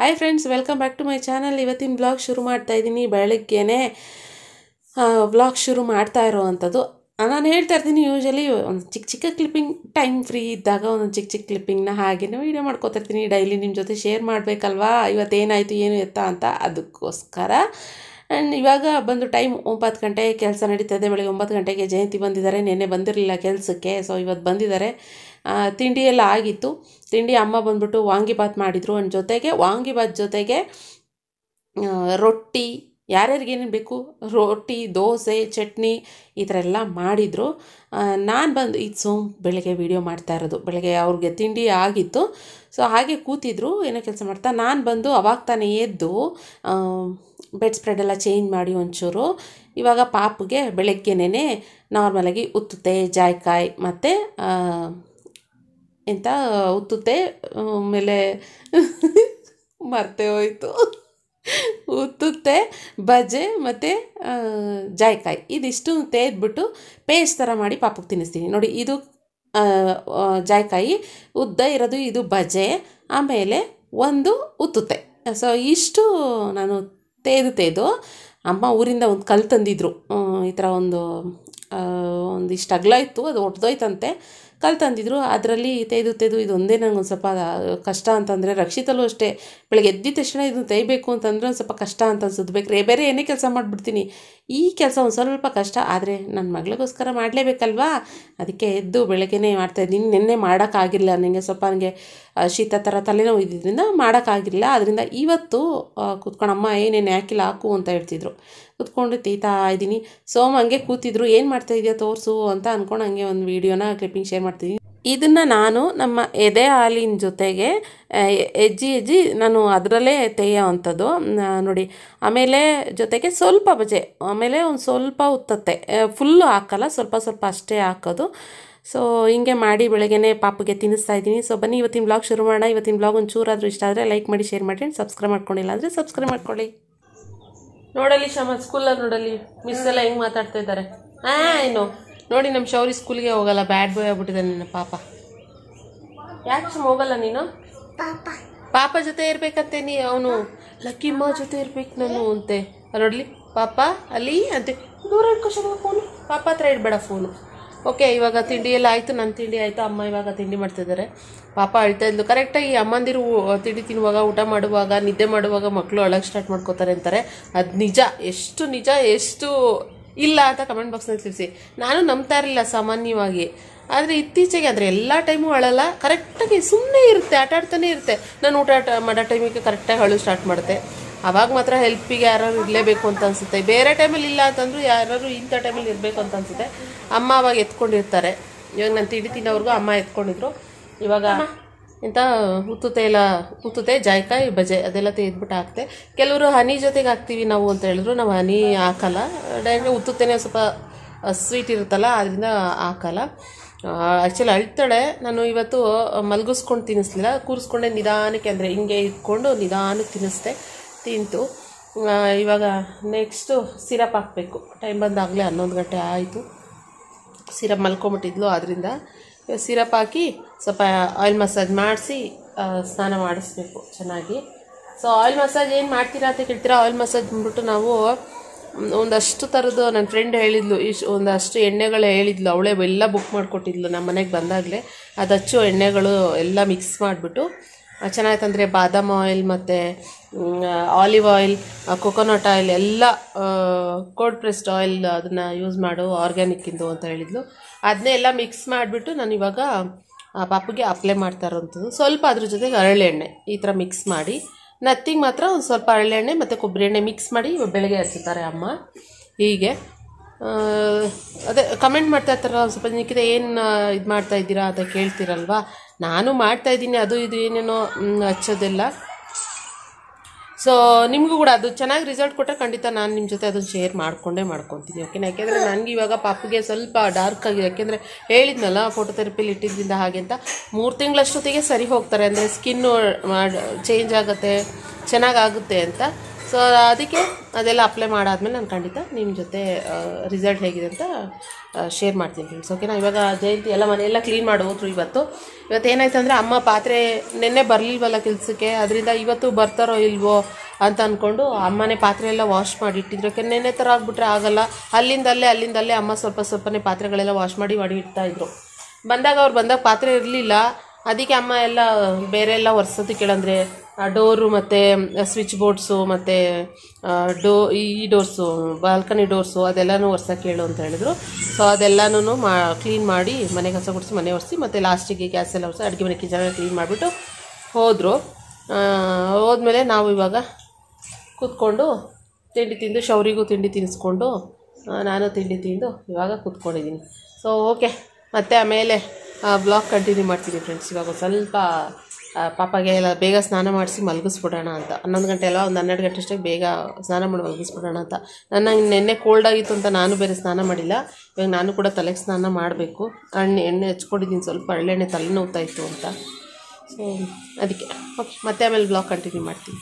Hi friends welcome back to my channel ಇವತ್ತಿನ blog ಶುರು ಮಾಡ್ತಾ ಇದ್ದೀನಿ ಬೆಳಗ್ಗೆನೇ ಬ್ಲಾಗ್ ಶುರು ಮಾಡ್ತಾ ಇರೋವಂಥದ್ದು ನಾನು ಹೇಳ್ತಾ ಇರ್ತೀನಿ ಯೂಶಲಿ ಒಂದು ಚಿಕ್ಕ ಚಿಕ್ಕ ಕ್ಲಿಪ್ಪಿಂಗ್ ಟೈಮ್ ಫ್ರೀ ಇದ್ದಾಗ ಒಂದೊಂದು ಚಿಕ್ಕ ಚಿಕ್ಕ ಕ್ಲಿಪ್ಪಿಂಗ್ನ ಹಾಗೆಯೇ ವೀಡಿಯೋ ಮಾಡ್ಕೊತಿರ್ತೀನಿ ಡೈಲಿ ನಿಮ್ಮ ಜೊತೆ ಶೇರ್ ಮಾಡಬೇಕಲ್ವಾ ಇವತ್ತೇನಾಯಿತು ಏನು ಎತ್ತ ಅಂತ ಅದಕ್ಕೋಸ್ಕರ ಆ್ಯಂಡ್ ಇವಾಗ ಬಂದು ಟೈಮ್ ಒಂಬತ್ತು ಗಂಟೆ ಕೆಲಸ ನಡೀತದೆ ಬೆಳಗ್ಗೆ ಒಂಬತ್ತು ಗಂಟೆಗೆ ಜಯಂತಿ ಬಂದಿದ್ದಾರೆ ನಿನ್ನೆ ಬಂದಿರಲಿಲ್ಲ ಕೆಲಸಕ್ಕೆ ಸೊ ಇವತ್ತು ಬಂದಿದ್ದಾರೆ ಆ, ತಿಂಡಿ ಎಲ್ಲ ಆಗಿತ್ತು ತಿಂಡಿ ಅಮ್ಮ ಬಂದ್ಬಿಟ್ಟು ವಾಂಗಿಬಾತ್ ಮಾಡಿದರು ಅಂಡ್ ಜೊತೆಗೆ ವಾಂಗಿಬಾತ್ ಜೊತೆಗೆ ಆ, ರೊಟ್ಟಿ ಯಾರ್ಯಾರಿಗೆ ಏನೇನು ಬೇಕು ರೊಟ್ಟಿ ದೋಸೆ ಚಟ್ನಿ ಈ ಥರ ಎಲ್ಲ ಮಾಡಿದರು ನಾನು ಬಂದು ಇದು ಸೋಮ್ ಬೆಳಗ್ಗೆ ವೀಡಿಯೋ ಮಾಡ್ತಾ ಇರೋದು ಬೆಳಗ್ಗೆ ಅವ್ರಿಗೆ ತಿಂಡಿ ಆಗಿತ್ತು ಸೊ ಹಾಗೆ ಕೂತಿದ್ರು ಏನೋ ಕೆಲಸ ಮಾಡ್ತಾ ನಾನು ಬಂದು ಅವಾಗ ತಾನೇ ಎದ್ದು ಬೆಡ್ ಸ್ಪ್ರೆಡ್ ಎಲ್ಲ ಚೇಂಜ್ ಮಾಡಿ ಒಂಚೂರು ಇವಾಗ ಪಾಪುಗೆ ಬೆಳಗ್ಗೆನೇ ನಾರ್ಮಲಾಗಿ ಉತ್ತುತ್ತೆ ಜಾಯ್ಕಾಯಿ ಮತ್ತು ಎಂಥ ಉತ್ತುತ್ತೆ ಆಮೇಲೆ ಮರ್ತೇ ಹೋಯ್ತು ಉತ್ತುತ್ತೆ ಬಜೆ ಮತ್ತು ಜಾಯ್ಕಾಯಿ ಇದಿಷ್ಟು ತೆಗೆದ್ಬಿಟ್ಟು ಪೇಸ್ಟ್ ಥರ ಮಾಡಿ ಪಾಪಕ್ಕೆ ತಿನ್ನಿಸ್ತೀನಿ ನೋಡಿ ಇದು ಆ, ಆ, ಜಾಯ್ಕಾಯಿ ಉದ್ದ ಇರೋದು ಇದು ಬಜೆ ಆಮೇಲೆ ಒಂದು ಉತ್ತುತ್ತೆ ಸೊ ಇಷ್ಟು ನಾನು ತೇದು ತೇದು ಅಮ್ಮ ಊರಿಂದ ಒಂದು ಕಲ್ಲು ತಂದಿದ್ರು ಆ, ಈ ಥರ ಒಂದು ಆ, ಒಂದಿಷ್ಟು ಅಗಲ ಇತ್ತು ಅದು ಒಡೆದೋಯ್ತಂತೆ ಕಲ್ಲು ತಂದಿದ್ರು ಅದರಲ್ಲಿ ತೇದು ತೇದು ಇದೊಂದೇ ನಂಗೆ ಒಂದು ಸ್ವಲ್ಪ ಕಷ್ಟ ಅಂತಂದರೆ ರಕ್ಷಿತಲ್ಲೂ ಅಷ್ಟೇ ಬೆಳಗ್ಗೆ ಎದ್ದಿದ ತಕ್ಷಣ ಇದನ್ನು ತೆಗಿಬೇಕು ಅಂತಂದರೆ ಒಂದು ಸ್ವಲ್ಪ ಕಷ್ಟ ಅಂತ ಅನ್ಸುತ್ತೆ ಬೇಕಾದ್ರೆ ಬೇರೆ ಏನೇ ಕೆಲಸ ಮಾಡಿಬಿಡ್ತೀನಿ ಈ ಕೆಲಸ ಒಂದು ಸ್ವಲ್ಪ ಕಷ್ಟ ಆದರೆ ನನ್ನ ಮಗಳಿಗೋಸ್ಕರ ಮಾಡಲೇಬೇಕಲ್ವಾ ಅದಕ್ಕೆ ಎದ್ದು ಬೆಳಗ್ಗೆನೇ ಮಾಡ್ತಾಯಿದ್ದೀನಿ ನಿನ್ನೆ ಮಾಡೋಕ್ಕಾಗಿಲ್ಲ ನನಗೆ ಸ್ವಲ್ಪ ನನಗೆ ಆ, ಶೀತ ಥರ ತಲೆನೋವು ಇದ್ದಿದ್ದರಿಂದ ಮಾಡೋಕ್ಕಾಗಿಲ್ಲ ಅದರಿಂದ ಇವತ್ತು ಆ, ಕೂತ್ಕೊಂಡು ಅಮ್ಮ ಏನೇನು ಹಾಕಿಲ್ಲ ಹಾಕು ಅಂತ ಹೇಳ್ತಿದ್ರು ಕೂತ್ಕೊಂಡು ತೀತಾ ಇದ್ದೀನಿ ಸೋಮ್ ಹಂಗೆ ಕೂತಿದ್ರು ಏನು ಮಾಡ್ತಾ ಇದೆಯಾ ತೋರಿಸು ಅಂತ ಅಂದ್ಕೊಂಡು ಹಂಗೆ ಒಂದು ವೀಡಿಯೋನ ಕ್ಲಿಪ್ಪಿಂಗ್ ಶೇರ್ ಮಾಡ್ತಿದ್ದೀನಿ ಇದನ್ನು ನಾನು ನಮ್ಮ ಎದೆ ಹಾಲಿನ ಜೊತೆಗೆ ಆ, ಹೆಜ್ಜಿ ಹೆಜ್ಜಿ ನಾನು ಅದರಲ್ಲೇ ತೆಗೆಯೋ ಅಂಥದ್ದು ನೋಡಿ ಆಮೇಲೆ ಜೊತೆಗೆ ಸ್ವಲ್ಪ ಬಜೆ ಆಮೇಲೆ ಒಂದು ಸ್ವಲ್ಪ ಉತ್ತತ್ತೆ ಫುಲ್ಲು ಹಾಕಲ್ಲ ಸ್ವಲ್ಪ ಸ್ವಲ್ಪ ಅಷ್ಟೇ ಹಾಕೋದು ಸೊ ಹಿಂಗೆ ಮಾಡಿ ಬೆಳಗ್ಗೆನೇ ಪಾಪಗೆ ತಿನ್ನಿಸ್ತಾ ಇದ್ದೀನಿ ಸೊ ಬನ್ನಿ ಇವತ್ತಿನ ಬ್ಲಾಗ್ ಶುರು ಮಾಡೋಣ ಇವತ್ತಿನ ಬ್ಲಾಗ್ ಒಂದು ಚೂರಾದರೂ ಇಷ್ಟ ಆದರೆ ಲೈಕ್ ಮಾಡಿ ಶೇರ್ ಮಾಡಿ ಸಬ್ಸ್ಕ್ರೈಬ್ ಮಾಡ್ಕೊಂಡಿಲ್ಲ ಅಂದರೆ ಸಬ್ಸ್ಕ್ರೈಬ್ ಮಾಡ್ಕೊಳ್ಳಿ ನೋಡಲಿ ಶಮ ಸ್ಕೂಲಲ್ಲಿ ನೋಡಲಿ ಮಿಸ್ ಎಲ್ಲ ಹೆಂಗೆ ಮಾತಾಡ್ತಾ ಇದ್ದಾರೆ ಹಾಂ ಏನು ನೋಡಿ ನಮ್ಮ ಶೌರಿ ಸ್ಕೂಲ್ಗೆ ಹೋಗಲ್ಲ ಬ್ಯಾಡ್ ಬಾಯ್ ಆಗ್ಬಿಟ್ಟಿದ್ದಾನೆ ನಿನ್ನ ಪಾಪ ಯಾಕೆ ಸುಮ್ಮ ಹೋಗಲ್ಲ ನೀನು ಪಾಪ ಜೊತೆ ಇರ್ಬೇಕಂತೆ ನೀ ಅವನು ಲಕ್ಕಿಮ್ಮ ಜೊತೆ ಇರ್ಬೇಕು ನಾನು ಅಂತೆ ನೋಡ್ಲಿ ಪಾಪ ಅಲ್ಲಿ ಅಂತೆ ದೂರ ಇಟ್ಕೊಶೋದ ಫೋನು ಪಾಪ ಹತ್ರ ಇಡಬೇಡ ಫೋನು ಓಕೆ ಇವಾಗ ತಿಂಡಿ ಎಲ್ಲ ಆಯಿತು ನನ್ನ ತಿಂಡಿ ಆಯಿತು ಅಮ್ಮ ಇವಾಗ ತಿಂಡಿ ಮಾಡ್ತಿದ್ದಾರೆ ಪಾಪ ಅಳ್ತಾ ಇದ್ಲು ಕರೆಕ್ಟಾಗಿ ಅಮ್ಮಂದಿರು ಊ- ತಿಂಡಿ ತಿನ್ನುವಾಗ ಊಟ ಮಾಡುವಾಗ ನಿದ್ದೆ ಮಾಡುವಾಗ ಮಕ್ಕಳು ಅಳಕ್ಕೆ ಸ್ಟಾರ್ಟ್ ಮಾಡ್ಕೋತಾರೆ ಅಂತಾರೆ ಅದು ನಿಜ ಎಷ್ಟು ನಿಜ ಎಷ್ಟು ಇಲ್ಲ ಅಂತ ಕಮೆಂಟ್ ಬಾಕ್ಸ್ನಲ್ಲಿ ತಿಳಿಸಿ ನಾನು ನಂಬ್ತಾ ಇರಲಿಲ್ಲ ಸಾಮಾನ್ಯವಾಗಿ ಆದರೆ ಇತ್ತೀಚೆಗೆ ಅಂದರೆ ಎಲ್ಲ ಟೈಮು ಅಳಲ್ಲ ಕರೆಕ್ಟಾಗಿ ಸುಮ್ಮನೆ ಇರುತ್ತೆ ಆಟ ಆಡ್ತಾನೆ ಇರುತ್ತೆ ನಾನು ಊಟ ಆಟ- ಮಾಡೋ ಟೈಮಿಗೆ ಕರೆಕ್ಟಾಗಿ ಅಳು ಸ್ಟಾರ್ಟ್ ಮಾಡುತ್ತೆ ಅವಾಗ ಮಾತ್ರ ಹೆಲ್ಪಿಗೆ ಯಾರು ಇರಲೇಬೇಕು ಅಂತ ಅನ್ಸುತ್ತೆ ಬೇರೆ ಟೈಮಲ್ಲಿ ಇಲ್ಲ ಅಂತಂದ್ರೂ ಯಾರು ಇಂಥ ಟೈಮಲ್ಲಿ ಇರಬೇಕು ಅಂತ ಅನ್ಸುತ್ತೆ ಅಮ್ಮ ಅವಾಗ ಎತ್ಕೊಂಡಿರ್ತಾರೆ ಇವಾಗ ನಾನು ತಿಂಡಿ ತಿನ್ನೋರ್ಗು ಅಮ್ಮ ಎತ್ಕೊಂಡಿದ್ರು ಇವಾಗ ಎಂಥ ಉತ್ತುತ್ತೆ ಎಲ್ಲ ಉತ್ತುತ್ತೆ ಜಾಯ್ಕಾಯಿ ಬಜೆ ಅದೆಲ್ಲ ತೆಗೆದ್ಬಿಟ್ಟು ಹಾಕ್ತೆ ಕೆಲವರು ಹನಿ ಜೊತೆಗೆ ಹಾಕ್ತೀವಿ ನಾವು ಅಂತ ಹೇಳಿದ್ರು ನಾವು ಹನಿ ಹಾಕಲ್ಲ ಡೈರೆಕ್ಟ್ ಉತ್ತುತ್ತೇನೆ ಸ್ವಲ್ಪ ಸ್ವೀಟ್ ಇರುತ್ತಲ್ಲ ಅದರಿಂದ ಹಾಕಲ್ಲ ಆ್ಯಕ್ಚುಲಿ ಅಳ್ತಾಳೆ ನಾನು ಇವತ್ತು ಮಲಗಿಸ್ಕೊಂಡು ತಿನ್ನಿಸ್ಲಿಲ್ಲ ಕೂರಿಸ್ಕೊಂಡೆ ನಿಧಾನಕ್ಕೆ ಅಂದರೆ ಹಿಂಗೆ ಇಟ್ಕೊಂಡು ನಿಧಾನಕ್ಕೆ ತಿನ್ನಿಸ್ದೆ ತಿಂತು ಆ, ಇವಾಗ ನೆಕ್ಸ್ಟು ಸಿರಪ್ ಹಾಕಬೇಕು ಟೈಮ್ ಬಂದಾಗಲೇ ಹನ್ನೊಂದು ಗಂಟೆ ಆಯಿತು ಸಿರಪ್ ಮಲ್ಕೊಂಬಿಟ್ಟಿದ್ಲು ಆದ್ದರಿಂದ ಸಿರಪ್ ಹಾಕಿ ಸ್ವಲ್ಪ ಆಯಿಲ್ ಮಸಾಜ್ ಮಾಡಿಸಿ ಸ್ನಾನ ಮಾಡಿಸ್ಬೇಕು ಚೆನ್ನಾಗಿ ಸೊ ಆಯಿಲ್ ಮಸಾಜ್ ಏನು ಮಾಡ್ತೀರಾ ಅಂತ ಕೇಳ್ತೀರಾ ಆಯಿಲ್ ಮಸಾಜ್ ಬಂದ್ಬಿಟ್ಟು ನಾವು ಮ್, ಒಂದಷ್ಟು ಥರದ್ದು ನನ್ನ ಫ್ರೆಂಡ್ ಹೇಳಿದ್ಲು ಇಶ್ ಒಂದಷ್ಟು ಎಣ್ಣೆಗಳು ಹೇಳಿದ್ಲು ಅವಳೇ ಎಲ್ಲ ಬುಕ್ ಮಾಡಿಕೊಟ್ಟಿದ್ಲು ನಮ್ಮ ಮನೆಗೆ ಬಂದಾಗಲೇ ಅದು ಹಚ್ಚೋ ಎಣ್ಣೆಗಳು ಎಲ್ಲ ಮಿಕ್ಸ್ ಮಾಡಿಬಿಟ್ಟು ಚೆನ್ನಾಗಿತ್ತಂದರೆ ಬಾದಾಮ್ ಆಯಿಲ್ ಮತ್ತು ಆಲಿವ್ ಆಯಿಲ್ ಕೊಕೊನಟ್ ಆಯಿಲ್ ಎಲ್ಲ ಕೋಲ್ಡ್ ಪ್ರೆಸ್ಡ್ ಆಯಿಲ್ ಅದನ್ನು ಯೂಸ್ ಮಾಡು ಆರ್ಗ್ಯಾನಿಕ್ಕಿಂದು ಅಂತ ಹೇಳಿದ್ಲು ಅದನ್ನೇ ಎಲ್ಲ ಮಿಕ್ಸ್ ಮಾಡಿಬಿಟ್ಟು ನಾನು ಇವಾಗ ಆ ಪಾಪುಗೆ ಅಪ್ಲೈ ಮಾಡ್ತಾ ಇರೋವಂಥದ್ದು ಸ್ವಲ್ಪ ಅದ್ರ ಜೊತೆಗೆ ಹರಳೆಣ್ಣೆ ಈ ಥರ ಮಿಕ್ಸ್ ಮಾಡಿ ನತ್ತಿಗೆ ಮಾತ್ರ ಒಂದು ಸ್ವಲ್ಪ ಹರಳೆಣ್ಣೆ ಮತ್ತು ಕೊಬ್ಬರಿ ಎಣ್ಣೆ ಮಿಕ್ಸ್ ಮಾಡಿ ಬೆಳಗ್ಗೆ ಹಚ್ಚುತ್ತಾರೆ ಅಮ್ಮ ಹೀಗೆ ಆ, ಅದೇ ಕಮೆಂಟ್ ಮಾಡ್ತಾ ಇರ್ತಾರಲ್ಲ ಒಂದು ಸ್ವಲ್ಪ ನಿಕ್ಕಿದ ಏನು ಇದು ಮಾಡ್ತಾ ಇದ್ದೀರಾ ಅಂತ ಕೇಳ್ತೀರಲ್ವಾ ನಾನು ಮಾಡ್ತಾ ಇದ್ದೀನಿ ಅದು ಇದು ಏನೇನೋ ಮ್, ಹಚ್ಚೋದೆಲ್ಲ ಸೊ ನಿಮಗೂ ಕೂಡ ಅದು ಚೆನ್ನಾಗಿ ರಿಸಲ್ಟ್ ಕೊಟ್ಟರೆ ಖಂಡಿತ ನಾನು ನಿಮ್ಮ ಜೊತೆ ಅದನ್ನು ಶೇರ್ ಮಾಡ್ಕೊಂಡೇ ಮಾಡ್ಕೊತೀನಿ ಓಕೆನಾ ಯಾಕೆಂದರೆ ನನಗೆ ಇವಾಗ ಪಾಪುಗೆ ಸ್ವಲ್ಪ ಡಾರ್ಕ್ ಆಗಿದೆ ಯಾಕೆಂದರೆ ಹೇಳಿದ್ನಲ್ಲ ಫೋಟೋಥೆರಪಿಲಿ ಇಟ್ಟಿದ್ದರಿಂದ ಹಾಗೆ ಅಂತ ಮೂರು ತಿಂಗಳಷ್ಟೊತ್ತಿಗೆ ಸರಿ ಹೋಗ್ತಾರೆ ಅಂದರೆ ಸ್ಕಿನ್ನು ಚೇಂಜ್ ಆಗುತ್ತೆ ಚೆನ್ನಾಗಾಗುತ್ತೆ ಅಂತ ಸೊ ಅದಕ್ಕೆ ಅದೆಲ್ಲ ಅಪ್ಲೈ ಮಾಡಾದ್ಮೇಲೆ ನಾನು ಖಂಡಿತ ನಿಮ್ಮ ಜೊತೆ ರಿಸಲ್ಟ್ ಹೇಗಿದೆ ಅಂತ ಶೇರ್ ಮಾಡ್ತೀನಿ ಫ್ರೆಂಡ್ಸ್ ಓಕೆನಾ ಇವಾಗ ಜಯಂತಿ ಎಲ್ಲ ಮನೆಯೆಲ್ಲ ಕ್ಲೀನ್ ಮಾಡಿ ಹೋದ್ರು ಇವತ್ತು ಇವತ್ತು ಏನಾಯ್ತು ಅಂದರೆ ಅಮ್ಮ ಪಾತ್ರೆ ನಿನ್ನೆ ಬರಲಿಲ್ವಲ್ಲ ಕೆಲಸಕ್ಕೆ ಅದರಿಂದ ಇವತ್ತು ಬರ್ತಾರೋ ಇಲ್ವೋ ಅಂತ ಅಂದ್ಕೊಂಡು ಅಮ್ಮನೇ ಪಾತ್ರೆ ಎಲ್ಲ ವಾಶ್ ಮಾಡಿ ಇಟ್ಟಿದ್ರು ಯಾಕೆ ನೆನ್ನೆ ಥರ ಆಗಿಬಿಟ್ರೆ ಆಗಲ್ಲ ಅಲ್ಲಿಂದಲ್ಲೇ ಅಲ್ಲಿಂದಲ್ಲೇ ಅಮ್ಮ ಸ್ವಲ್ಪ ಸ್ವಲ್ಪನೇ ಪಾತ್ರೆಗಳೆಲ್ಲ ವಾಶ್ ಮಾಡಿ ಮಾಡಿ ಇಡ್ತಾಯಿದ್ರು ಬಂದಾಗ ಅವ್ರು ಬಂದಾಗ ಪಾತ್ರೆ ಇರಲಿಲ್ಲ ಅದಕ್ಕೆ ಅಮ್ಮ ಎಲ್ಲ ಬೇರೆ ಎಲ್ಲ ಒರೆಸೋದು ಕೇಳಂದ್ರೆ ಡೋರು ಮತ್ತು ಸ್ವಿಚ್ ಬೋರ್ಡ್ಸು ಮತ್ತು ಡೋ ಈ ಡೋರ್ಸು ಬಾಲ್ಕನಿ ಡೋರ್ಸು ಅದೆಲ್ಲನೂ ಒರ್ಸೋಕೆ ಹೇಳು ಅಂತ ಹೇಳಿದ್ರು ಸೊ ಅದೆಲ್ಲನೂ ಮಾ ಕ್ಲೀನ್ ಮಾಡಿ ಮನೆ ಕಸ ಗುಡಿಸಿ ಮನೆ ಒರೆಸಿ ಮತ್ತು ಲಾಸ್ಟಿಗೆ ಗ್ಯಾಸ್ ಎಲ್ಲ ಒರೆಸಿ ಅಡುಗೆ ಮನೆ ಕಿಚನ್ ಕ್ಲೀನ್ ಮಾಡಿಬಿಟ್ಟು ಹೋದರು ಹೋದ್ಮೇಲೆ ನಾವು ಇವಾಗ ಕೂತ್ಕೊಂಡು ತಿಂಡಿ ತಿಂದು ಶೌರಿಗೂ ತಿಂಡಿ ತಿನ್ನಿಸ್ಕೊಂಡು ಆ, ನಾನು ತಿಂಡಿ ತಿಂದು ಇವಾಗ ಕೂತ್ಕೊಂಡಿದ್ದೀನಿ ಸೊ ಓಕೆ ಮತ್ತೆ ಆಮೇಲೆ ಬ್ಲಾಗ್ ಕಂಟಿನ್ಯೂ ಮಾಡ್ತೀನಿ ಫ್ರೆಂಡ್ಸ್ ಇವಾಗ ಒಂದ್ ಸ್ವಲ್ಪ ಆ, ಪಾಪಗೆ ಎಲ್ಲ ಬೇಗ ಸ್ನಾನ ಮಾಡಿಸಿ ಮಲಗಿಸ್ಬಿಡೋಣ ಅಂತ ಹನ್ನೊಂದು ಗಂಟೆ ಅಲ್ಲ ಒಂದು ಹನ್ನೆರಡು ಗಂಟೆ ಅಷ್ಟೇ ಬೇಗ ಸ್ನಾನ ಮಾಡಿ ಮಲಗಿಸ್ಬಿಡೋಣ ಅಂತ ನನ್ನ ನಿನ್ನೆ ಕೋಲ್ಡ್ ಆಗಿತ್ತು ಅಂತ ನಾನು ಬೇರೆ ಸ್ನಾನ ಮಾಡಿಲ್ಲ ಇವಾಗ ನಾನು ಕೂಡ ತಲೆಗೆ ಸ್ನಾನ ಮಾಡಬೇಕು ಎಣ್ಣೆ ಎಣ್ಣೆ ಹಚ್ಕೊಂಡಿದ್ದೀನಿ ಸ್ವಲ್ಪ ಎಳ್ಳೆಣ್ಣೆ ತಲೆ ನೋವ್ತಾ ಇತ್ತು ಅಂತ ಸೊ ಅದಕ್ಕೆ ಓಕೆ ಮತ್ತೆ ಆಮೇಲೆ ಬ್ಲಾಗ್ ಕಂಟಿನ್ಯೂ ಮಾಡ್ತೀನಿ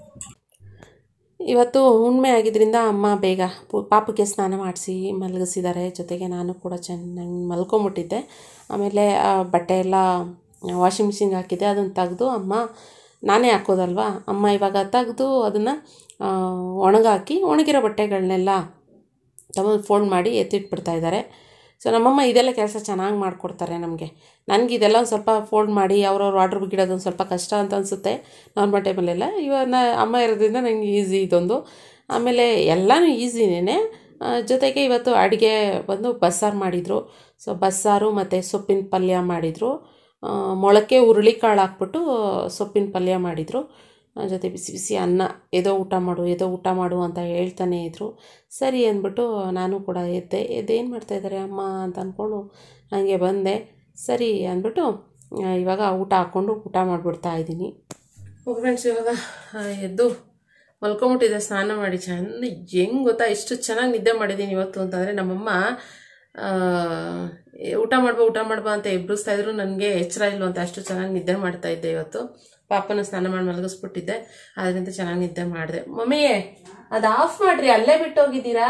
ಇವತ್ತು ಹುಣ್ಮೆ ಆಗಿದ್ದರಿಂದ ಅಮ್ಮ ಬೇಗ ಪು- ಪಾಪಕ್ಕೆ ಸ್ನಾನ ಮಾಡಿಸಿ ಮಲಗಿಸಿದ್ದಾರೆ ಜೊತೆಗೆ ನಾನು ಕೂಡ ಚೆನ್ನಾಗಿ ಮಲ್ಕೊಂಬಿಟ್ಟಿದ್ದೆ ಆಮೇಲೆ ಆ ಬಟ್ಟೆ ಎಲ್ಲ ವಾಷಿಂಗ್ ಮಿಷಿನ್ಗೆ ಹಾಕಿದ್ದೆ ಅದನ್ನು ತೆಗೆದು ಅಮ್ಮ ನಾನೇ ಹಾಕೋದಲ್ವಾ ಅಮ್ಮ ಇವಾಗ ತೆಗೆದು ಅದನ್ನು ಒಣಗಾಕಿ ಒಣಗಿರೋ ಬಟ್ಟೆಗಳನ್ನೆಲ್ಲ ತಗೊಂಡು ಫೋಲ್ಡ್ ಮಾಡಿ ಎತ್ತಿಟ್ಬಿಡ್ತಾ ಇದ್ದಾರೆ ಸೊ ನಮ್ಮಮ್ಮ ಇದೆಲ್ಲ ಕೆಲಸ ಚೆನ್ನಾಗಿ ಮಾಡಿಕೊಡ್ತಾರೆ ನಮಗೆ ನನಗೆ ಇದೆಲ್ಲ ಒಂದು ಸ್ವಲ್ಪ ಫೋಲ್ಡ್ ಮಾಡಿ ಅವ್ರವ್ರ ಆರ್ಡ್ರ್ ಬಿಗಿಡೋದು ಒಂದು ಸ್ವಲ್ಪ ಕಷ್ಟ ಅಂತ ಅನಿಸುತ್ತೆ ನಾರ್ಮಲ್ ಟೈಮಲ್ಲೆಲ್ಲ ಇವಾಗ ನಾ ಅಮ್ಮ ಇರೋದ್ರಿಂದ ನನಗೆ ಈಸಿ ಇದೊಂದು ಆಮೇಲೆ ಎಲ್ಲನೂ ಈಸಿನೇ ಜೊತೆಗೆ ಇವತ್ತು ಅಡುಗೆ ಬಂದು ಬಸ್ಸಾರು ಮಾಡಿದರು ಸೊ ಬಸ್ಸಾರು ಮತ್ತು ಸೊಪ್ಪಿನ ಪಲ್ಯ ಮಾಡಿದರು ಮೊಳಕೆ ಹುರುಳಿಕಾಳು ಹಾಕ್ಬಿಟ್ಟು ಸೊಪ್ಪಿನ ಪಲ್ಯ ಮಾಡಿದರು ಜೊತೆ ಬಿಸಿ ಬಿಸಿ ಅನ್ನ ಏದೋ ಊಟ ಮಾಡು ಏದೋ ಊಟ ಮಾಡು ಅಂತ ಹೇಳ್ತಾನೆ ಇದ್ದರು ಸರಿ ಅಂದ್ಬಿಟ್ಟು ನಾನು ಕೂಡ ಎದ್ದೆ ಎದ್ದೇನು ಮಾಡ್ತಾಯಿದ್ದಾರೆ ಅಮ್ಮ ಅಂತ ಅಂದ್ಕೊಂಡು ಹಾಗೆ ಬಂದೆ ಸರಿ ಅಂದ್ಬಿಟ್ಟು ಆ, ಇವಾಗ ಊಟ ಹಾಕ್ಕೊಂಡು ಊಟ ಮಾಡಿಬಿಡ್ತಾ ಇದ್ದೀನಿ ಓಕೆ ಫ್ರೆಂಡ್ಸ್ ಇವಾಗ ಆ, ಎದ್ದು ಮಲ್ಕೊಂಬಿಟ್ಟಿದ್ದೆ ಸ್ನಾನ ಮಾಡಿ ಚೆಂದ ಹೆಂಗೆ ಗೊತ್ತಾ ಇಷ್ಟು ಚೆನ್ನಾಗಿ ನಿದ್ದೆ ಮಾಡಿದ್ದೀನಿ ಇವತ್ತು ಅಂತಂದರೆ ನಮ್ಮಮ್ಮ ಆ, ಏ, ಊಟ ಮಾಡ್ಬಾ ಊಟ ಮಾಡ್ಬಾ ಅಂತ ಎಬ್ಬಿಸ್ತಾ ಇದ್ರು ನನಗೆ ಎಚ್ಚರ ಇಲ್ಲ ಅಂತ ಅಷ್ಟು ಚೆನ್ನಾಗಿ ನಿದ್ದೆ ಮಾಡ್ತಾ ಇದ್ದೆ ಇವತ್ತು ಪಾಪನ ಸ್ನಾನ ಮಾಡಿ ಮಲಗಿಸ್ಬಿಟ್ಟಿದ್ದೆ ಅದರಿಂದ ಚೆನ್ನಾಗಿ ನಿದ್ದೆ ಮಾಡಿದೆ ಮಮ್ಮಿಯೇ ಅದು ಆಫ್ ಮಾಡ್ರಿ ಅಲ್ಲೇ ಬಿಟ್ಟು ಹೋಗಿದ್ದೀರಾ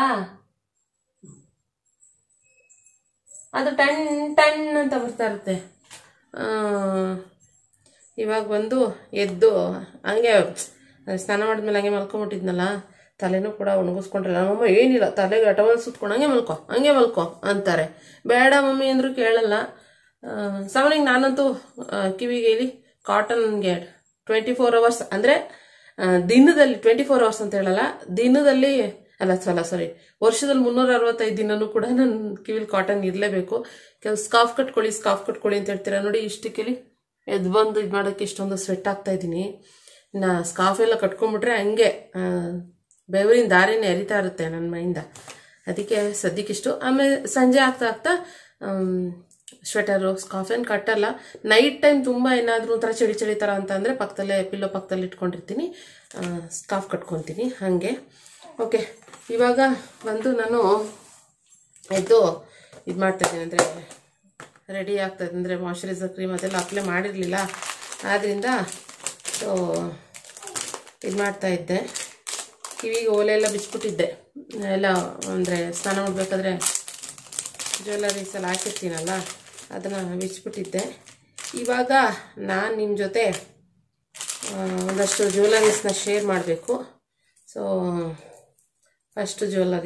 ಅದು ಟಣ್ ಟಣ್ ಅಂತ ಬರ್ತಾ ಇರುತ್ತೆ ಆ, ಇವಾಗ ಬಂದು ಎದ್ದು ಹಂಗೆ ಸ್ನಾನ ಮಾಡಿದ್ಮೇಲೆ ಹಂಗೆ ಮಲ್ಕೊಂಬಿಟ್ಟಿದ್ನಲ್ಲ ತಲೆನೂ ಕೂಡ ಒಣಗಿಸ್ಕೊಂಡ್ರಲ್ಲ ನಮ್ಮಮ್ಮ ಏನಿಲ್ಲ ತಲೆಗೆ ಟವಲ್ ಸುತ್ಕೊಂಡು ಹಂಗೆ ಮಲ್ಕೊ ಹಂಗೆ ಮಲ್ಕೊ ಅಂತಾರೆ ಬೇಡ ಮಮ್ಮಿ ಅಂದರೂ ಕೇಳಲ್ಲ ಸವನಿಗೆ ನಾನಂತೂ ಆ, ಕಿವಿಗೆ ಇಲ್ಲಿ ಕಾಟನ್ಗೆ ಟ್ವೆಂಟಿ ಫೋರ್ ಅವರ್ಸ್ ಅಂದರೆ ದಿನದಲ್ಲಿ ಟ್ವೆಂಟಿ ಫೋರ್ ಅವರ್ಸ್ ಅಂತ ಹೇಳಲ್ಲ ದಿನದಲ್ಲಿ ಅಲ್ಲ ಅಲ್ಲ ಸಾರಿ ವರ್ಷದಲ್ಲಿ ಮುನ್ನೂರ ಅರವತ್ತೈದು ದಿನನೂ ಕೂಡ ನನ್ನ ಕಿವಿಲಿ ಕಾಟನ್ ಇರಲೇಬೇಕು ಕೆಲವು ಸ್ಕಾಫ್ ಕಟ್ಕೊಳ್ಳಿ ಸ್ಕಾಫ್ ಕಟ್ಕೊಳ್ಳಿ ಅಂತ ಹೇಳ್ತೀರಾ ನೋಡಿ ಇಷ್ಟಕ್ಕಿಲಿ ಎದ್ದು ಬಂದು ಇದು ಮಾಡೋಕ್ಕೆ ಇಷ್ಟೊಂದು ಸ್ವೆಟ್ ಆಗ್ತಾ ಇದ್ದೀನಿ ನಾ ಸ್ಕಾಫ್ ಎಲ್ಲ ಕಟ್ಕೊಂಡ್ಬಿಟ್ರೆ ಹಂಗೆ ಆ, ಬೆವರಿನ ದಾರಿನೇ ಎರಿತಾ ಇರುತ್ತೆ ನನ್ನ ಮೈಯಿಂದ ಅದಕ್ಕೆ ಸದ್ಯಕ್ಕಿಷ್ಟು ಆಮೇಲೆ ಸಂಜೆ ಆಗ್ತಾ ಆಗ್ತಾ ಸ್ವೆಟರು ಸ್ಕಾಫ್ ಏನು ಕಟ್ಟಲ್ಲ ನೈಟ್ ಟೈಮ್ ತುಂಬ ಏನಾದರೂ ಒಂಥರ ಚಳಿ ಚಳಿ ಥರ ಅಂತ ಅಂದರೆ ಪಕ್ಕದಲ್ಲೇ ಪಿಲ್ಲೋ ಪಕ್ಕದಲ್ಲಿ ಇಟ್ಕೊಂಡಿರ್ತೀನಿ ಸ್ಕಾಫ್ ಕಟ್ಕೊತೀನಿ ಹಾಗೆ ಓಕೆ ಇವಾಗ ಬಂದು ನಾನು ಎದ್ದು ಇದು ಮಾಡ್ತಾಯಿದ್ದೀನಿ ಅಂದರೆ ರೆಡಿ ಆಗ್ತದೆ ಅಂದರೆ ಮಾಯ್ಶ್ಚರೈಸರ್ ಕ್ರೀಮ್ ಅದೆಲ್ಲ ಅಪ್ಲೈ ಮಾಡಿರಲಿಲ್ಲ ಆದ್ದರಿಂದ ಸೊ ಇದು ಮಾಡ್ತಾ ಇದ್ದೆ ಕಿವಿಗೆ ಓಲೆ ಎಲ್ಲ ಬಿಚ್ಬಿಟ್ಟಿದ್ದೆ ಎಲ್ಲ ಅಂದರೆ ಸ್ನಾನ ಮಾಡಬೇಕಾದ್ರೆ ಜ್ಯುವೆಲರೀಸ್ ಎಲ್ಲ ಹಾಕಿರ್ತೀನಲ್ಲ ಅದನ್ನು ಬಿಚ್ಬಿಟ್ಟಿದ್ದೆ ಇವಾಗ ನಾನು ನಿಮ್ಮ ಜೊತೆ ಆ, ಒಂದಷ್ಟು ಜ್ಯುವೆಲರೀಸ್ನ ಶೇರ್ ಮಾಡಬೇಕು ಸೊ ಫಸ್ಟ್ ಜ್ಯುವೆಲರಿ